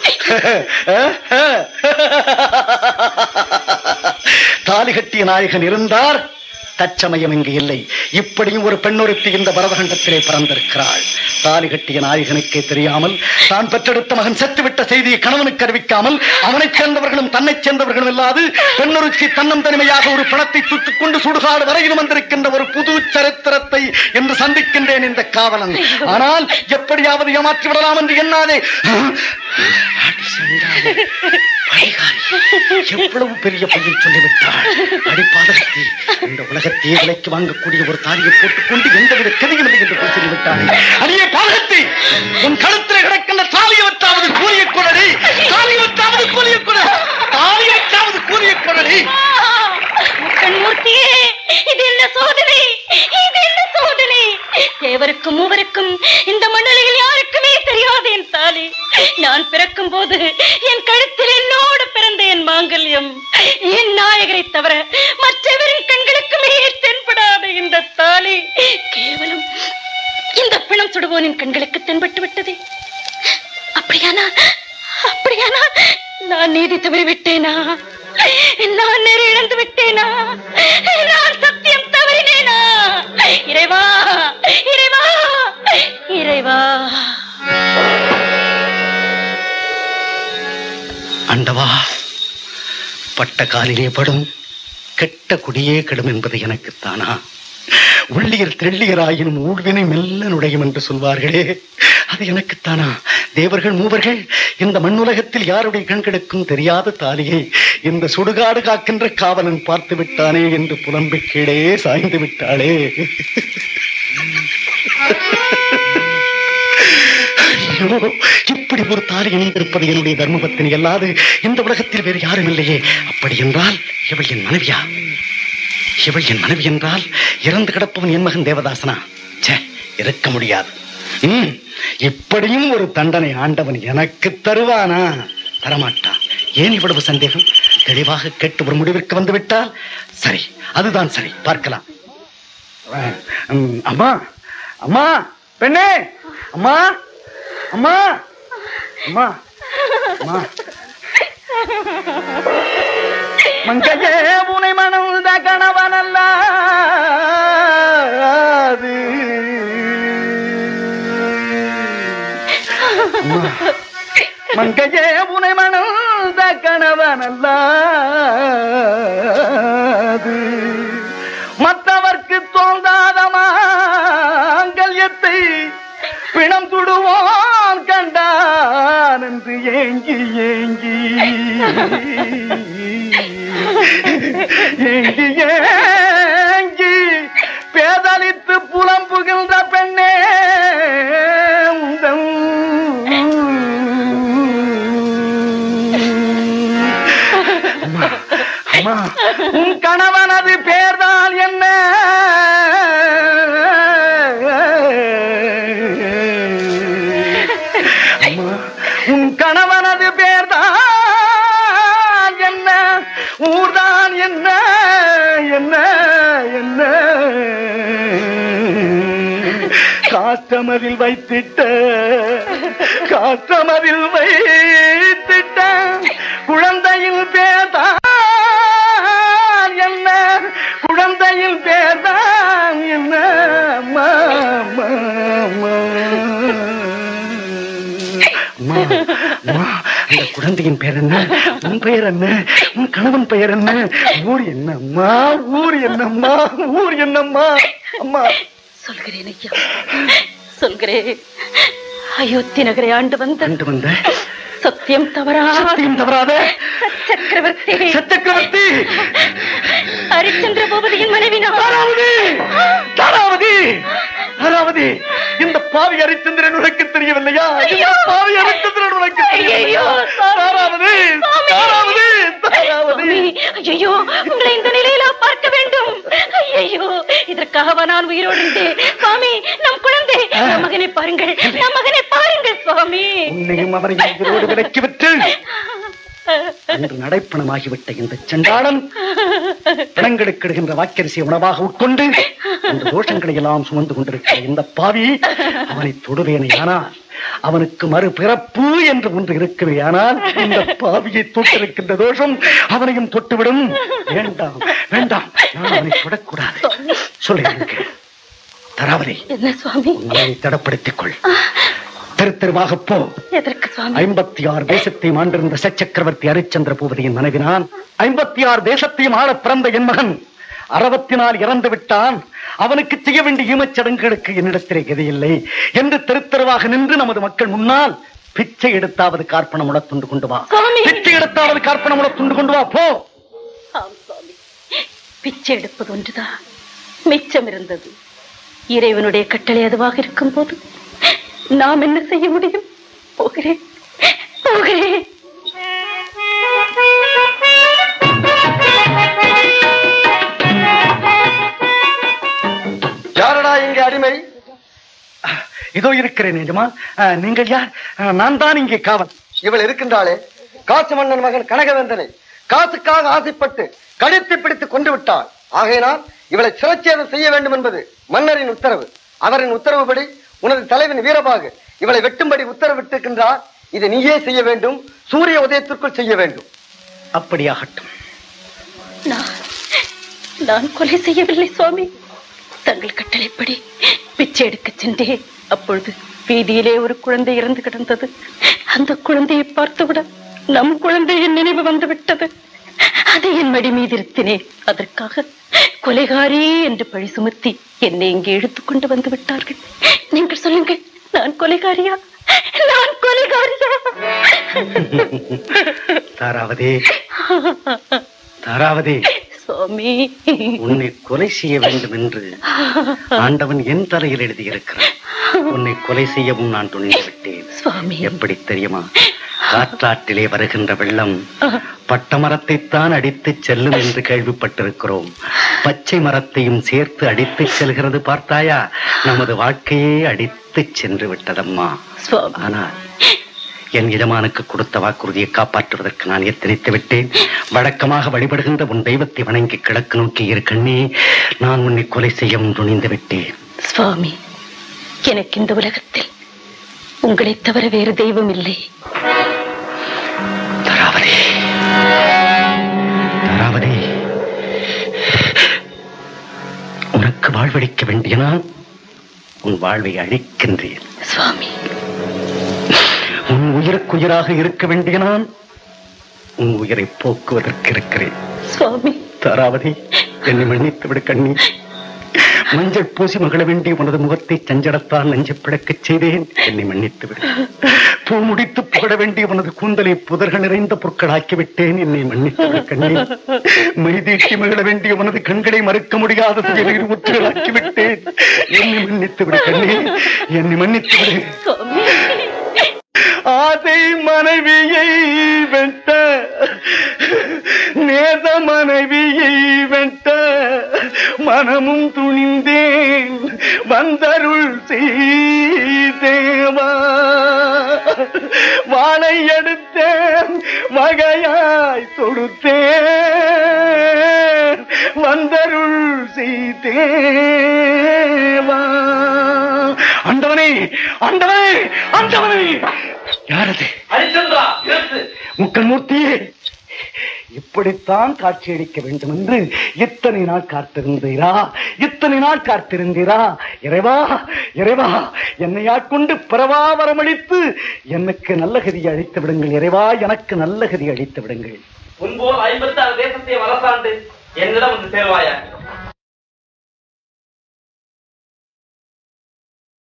A: தாலி கட்டிய நாயகன் இருந்தார் தற்சமயம் இங்கு இல்லை இப்படியும் ஒரு பெண்ணொருத்தி இந்த பரதகண்டத்திலே பிறந்திருக்கிறாள் தாலி கட்டிய நாயகனுக்கே தெரியாமல் தான் பெற்றெடுத்த மகன் செத்துவிட்ட செய்தியை கணவனுக்கு அறிவிக்காமல் அவனைச் சேர்ந்தவர்களும் தன்னைச் சேர்ந்தவர்களும் இல்லாது பெண்ணொருத்தி தன்னம் தனிமையாக ஒரு பணத்தை தூக்கிக் கொண்டு சுடுகாடு வரையிலும் வந்திருக்கின்ற ஒரு புது சரித்திரத்தை என்று சந்திக்கின்றேன் இந்த காவலன் ஆனால் எப்படியாவது ஏமாற்றி விடலாம் என்று எண்ணாதே அடி சென்றாலே. பழிகாரி. எவ்வளவு பெரிய பொய்யை சொல்லிவிட்டாள் அடிப்பாதகத்தி இந்த உலகத்தையே விலைக்கு வாங்கக்கூடிய ஒரு தாலியை போட்டுக்கொண்டு எந்தவித கதியும் இல்லை என்று போய் சொல்லிவிட்டாளே அடியே பாதகத்தி உன் கழுத்தில் கிடக்கின்ற தாலியவற்றாவது கூலிய கொடடி தாலியவற்றாவது கூலிய கொட தாலியவற்றாவது கூலிய கொடடி
B: கண்மூர்த்தியே இது என்ன சோதனை இது என்ன சோதனை தேவருக்கும் மூவருக்கும் இந்த மண்ணுலகில் யாருக்குமே தெரியாது என் தாலி நான் பிறக்கும் போது என் கழுத்தில் என்னோடு பிறந்த என் மாங்கல்யம் என் நாயகரை தவிர மற்றவரின் கண்களுக்குமே தென்படாத இந்த தாலி கேவலம் இந்த பிணம் சுடுவோனின் கண்களுக்கு தென்பட்டு விட்டதே அப்படியானா அப்படியானா நான் நீதி தவறி விட்டேனா நான் நெறி இழந்து விட்டேனா நான் சத்தியம் தவறினேனா இறைவா இறைவா இறைவா
A: அண்டவா பட்ட காலிலே படும் கெட்ட குடியே கெடும் என்பது எனக்குத்தானா உள்ளியர் தெள்ளியராயினும் ஊழ்வினை மெல்ல நுழையும் என்று சொல்வார்களே அது எனக்குத்தானா தேவர்கள் மூவர்கள் இந்த மண்ணுலகத்தில் யாருடைய கண்களுக்கும் தெரியாத தாலியை இந்த சுடுகாடு காக்கின்ற காவலன் பார்த்து விட்டானே என்று புலம்பி கீழே சாய்ந்து விட்டாளே ஐயோ, இப்படி ஒரு தாலி இணைந்திருப்பது என்னுடைய தர்மபத்தினி அல்லாது இந்த உலகத்தில் வேறு யாரும் இல்லையே அப்படி என்றால் இவள் என் மனைவியா இவள் என் மனைவி என்றால் இறந்து கிடப்பவன் என் மகன் தேவதாசனா ச்சே இருக்க முடியாது ம், இப்படியும் ஒரு தண்டனை ஆண்டவன் எனக்கு தருவானா தரமாட்டான் ஏன் இவ்வளவு சந்தேகம் தெளிவாக கேட்டு ஒரு முடிவிற்கு வந்து விட்டால் சரி அதுதான் சரி பார்க்கலாம் ம், அம்மா அம்மா பெண்ணே அம்மா அம்மா அம்மா அம்மா மங்கையே உனை மணந்த கணவனல்ல மங்கையே உனை மணந்த கணவனல்ல மற்றவர்க்கு தோன்றாத மாங்கல்யத்தை பிணம் சுடுவான் கண்டான் என்று ஏங்கி ஏங்கி ஏங்கி ஏங்கி பேதலித்து புலம்புகின்ற பெண்ணே உந்தன் அம்மா, அம்மா உன் கணவனது பேர்தான் என்ன அம்மா, உன் கணவனது பேர்தான் என்ன ஊர்தான் என்ன என்ன என்ன காற்றமதில் வைத்திட்ட காற்றமதில் வைத்திட்ட குழந்தையின் பேர்தான் என்ன குழந்தையின் பேர்தான் என்ன அம்மா, அம்மா, அம்மா. அம்மா, அம்மா, அந்த குழந்தையின் பெயர் என்ன உன் பெயர் என்ன உன் கணவன் பெயர் என்ன ஊர் என்ன அம்மா ஊர் என்னம்மா ஊர் என்னம்மா அம்மா
B: சொல்கிறேன் ஐயா சொல்கிறேன் அயோத்தி நகரை ஆண்டு வந்த
A: கண்டு வந்த
B: சத்தியம் தவறா
A: சத்தியம் தவறாத
B: சக்கரவர்த்தி
A: சக்கரவர்த்தி
B: ஹரிச்சந்திர பூபதியின் மனைவி நான்
A: தாராவதி தாராவதி தாராவதி இந்த பாவி ஹரிச்சந்திரன் உனக்கு தெரியவில்லையா இந்த பாவி ஹரிச்சந்திரன் உனக்கு
B: உங்களை இந்த நிலையிலா பார்க்க வேண்டும் ஐயோ இதற்காகவா நான் உயிரோடு இருந்தேன் சுவாமி நம் குழந்தை நம் மகனை பாருங்கள் நம் மகனை பாருங்கள் சுவாமி
A: உன்னையும் அவரையும் உயிரோடு விலக்கி விட்டு அன்று நடைப்பணமாகிவிட்ட இந்த செண்டாளன் பிணங்களுக்கு இடுகின்ற வாக்கரிசியை உணவாக உட்கொண்டு அந்த தோஷங்களை எல்லாம் சுமந்து கொண்டிருக்கிற இந்த பாவி அவனை தொடுவேனே ஆனால் அவனுக்கு மறுபிறப்பு என்று ஒன்று இருக்கவே ஆனால் இந்த பாவியை தொட்டிருக்கின்ற தோஷம் அவனையும் தொட்டுவிடும் வேண்டாம் வேண்டாம் நான் அவனை தொடக்கூடாது சொல்லுங்க தராவதி
B: என்ன சுவாமி
A: உன்னை தடப்படுத்திக் கொள் தெரு தெருவாக போ
B: எதற்கு சுவாமி
A: ஐம்பத்தி ஆறு தேசத்தையும் ஆண்டிருந்த சச்சக்கரவர்த்தி ஹரிச்சந்திர பூபதியின் மனைவினான் ஐம்பத்தி ஆறு தேசத்தையும் ஆள பிறந்த என் மகன் அறுபத்தினால் இறந்து விட்டான் அவனுக்கு செய்ய வேண்டிய ஈமச்சடங்குகளுக்கு என்னிடத்திலே கதியில்லை என்று தெருத்தெருவாக நின்று நமது மக்கள் முன்னால் பிச்சை எடுத்தாவது கார்ப்பணம் உணத்துண்டு கொண்டு வா
B: சுவாமி.
A: பிச்சை எடுத்தாவது கார்ப்பணம் உணத்துண்டு கொண்டு வா போ
B: ஆம் சுவாமி பிச்சை எடுப்பது ஒன்றுதான் மிச்சம் இருந்தது இறைவனுடைய கட்டளை அதுவாக இருக்கும் போது நாம் என்ன செய்ய முடியும் போகிறேன் போகிறேன்
D: யாரடா இங்க அடிமை
A: இதோ இருக்கிறேன் நிஜமா நீங்கள் யார் அஹ், நான் தான் இங்கே காவல்
D: இவள் இருக்கின்றாளே காசு மன்னன் மகன் கனகவேந்தனை காசுக்காக ஆசைப்பட்டு கடித்து பிடித்து கொண்டு விட்டாள் ஆகையினால் இவளை சிரச்சேதம் செய்ய வேண்டும் என்பது மன்னரின் உத்தரவு அவரின் உத்தரவுபடி உனது தலைவன் வீரபாகு இவளை வெட்டும்படி உத்தரவிட்டிருக்கின்றார் இதை நீயே செய்ய வேண்டும் சூரிய உதயத்திற்குள் செய்ய வேண்டும்
A: அப்படியாகட்டும்
B: நான் நான் கொலை செய்யவில்லை சுவாமி தங்கள் கட்டளைப்படி பிச்சை எடுக்க சென்றேன் அப்பொழுது வீதியிலே ஒரு குழந்தை இறந்து கிடந்தது அந்த குழந்தையை பார்த்தவுடன் நம் குழந்தையின் நினைவு வந்து விட்டது அதை என் மடி மீது இருத்தினேன் அதற்காக கொலைகாரி என்று பழி சுமத்தி என்னை இங்கே இழுத்துக் கொண்டு வந்து விட்டார்கள் நீங்கள் சொல்லுங்கள் நான் கொலைகாரியா நான் கொலைகாரியா
A: தாராவதே தாராவதே
B: சுவாமி
A: உன்னை கொலை செய்ய வேண்டும் என்று ஆண்டவன் என் தலையில் எழுதியிருக்கிறான் உன்னை கொலை செய்யவும் நான் துணிந்து விட்டேன்
B: சுவாமி
A: எப்படி தெரியுமா காற்றாற்றிலே வருகின்ற வெள்ளம் பட்ட மரத்தைத்தான் அடித்துச் செல்லும் என்று கேள்விப்பட்டிருக்கிறோம் பச்சை மரத்தையும் சேர்த்து அடித்துச் செல்கிறது பார்த்தாயா நமது வாழ்க்கையே அடித்துச் சென்று விட்டதம்மா
B: சுவாமி
A: ஆனால் என் எஜமானுக்கு கொடுத்த வாக்குறுதியை காப்பாற்றுவதற்கு நான் எத்தனித்து விட்டேன் வழக்கமாக வழிபடுகின்ற உன் தெய்வத்தை வணங்கி கிழக்கு நோக்கி இரு கண்ணே நான் உன்னை கொலை செய்யவும் துணிந்து விட்டேன்
B: சுவாமி எனக்கு இந்த உலகத்தில் உங்களை தவிர வேறு தெய்வம் இல்லை
A: தராவதி தராவதி உனக்கு வாழ்வழிக்க வேண்டிய நான் உன் வாழ்வை அழிக்கின்றேன்
B: சுவாமி
A: உன் உயிருக்குயிராக இருக்க வேண்டிய நான் உன் உயிரை போக்குவதற்கு இருக்கிறேன்
B: சுவாமி
A: தாராவதி என்னை மன்னித்து விடு கண்ணி மஞ்சள் பூசி மகள வேண்டிய உனது முகத்தை சஞ்சடத்தால் நெஞ்சு பிழக்கச் செய்தேன் என்னை மன்னித்து விடு பூ முடித்து புகழ வேண்டிய உனது கூந்தலை புதர்கள் நிறைந்த பொருட்களாக்கி விட்டேன் என்னை மன்னித்து விடு கண்ணி மைதீட்டி மகிழ வேண்டிய உனது கண்களை மறுக்க முடியாத துயரில் முற்றுகளாக்கி விட்டேன் என்னை மன்னித்து விடு கண்ணி என்னை மன்னித்து விடு
B: சுவாமி
A: ஆசை மனைவியை வெட்ட நேச மனைவியை வெட்ட மனமும் துணிந்தேன் வந்தருள் செய்தேவா வாழை எடுத்தேன் வகையாய் தொடுத்தேன் வந்தருள் செய்தேவா ஆண்டவனே ஆண்டவனே ஆண்டவனே யாரது
C: ஹரிச்சந்திரா நிறுத்து
A: முக்கன்மூர்த்தியே இப்படித்தான் காட்சியளிக்க வேண்டும் என்று எத்தனை நாள் காத்திருந்தீரா இத்தனை நாள் காத்திருந்தீரா இறைவா இறைவா என்னை ஆட்கொண்டு பிறவா வரமளித்து எனக்கு நல்ல கதியை அழித்து விடுங்கள் இறைவா எனக்கு நல்ல கதி அழித்து விடுங்கள்
C: முன்போல் ஐம்பத்தாறு தேசத்தை வளர்த்தாண்டு என்னிடம் வந்து சேருவாயா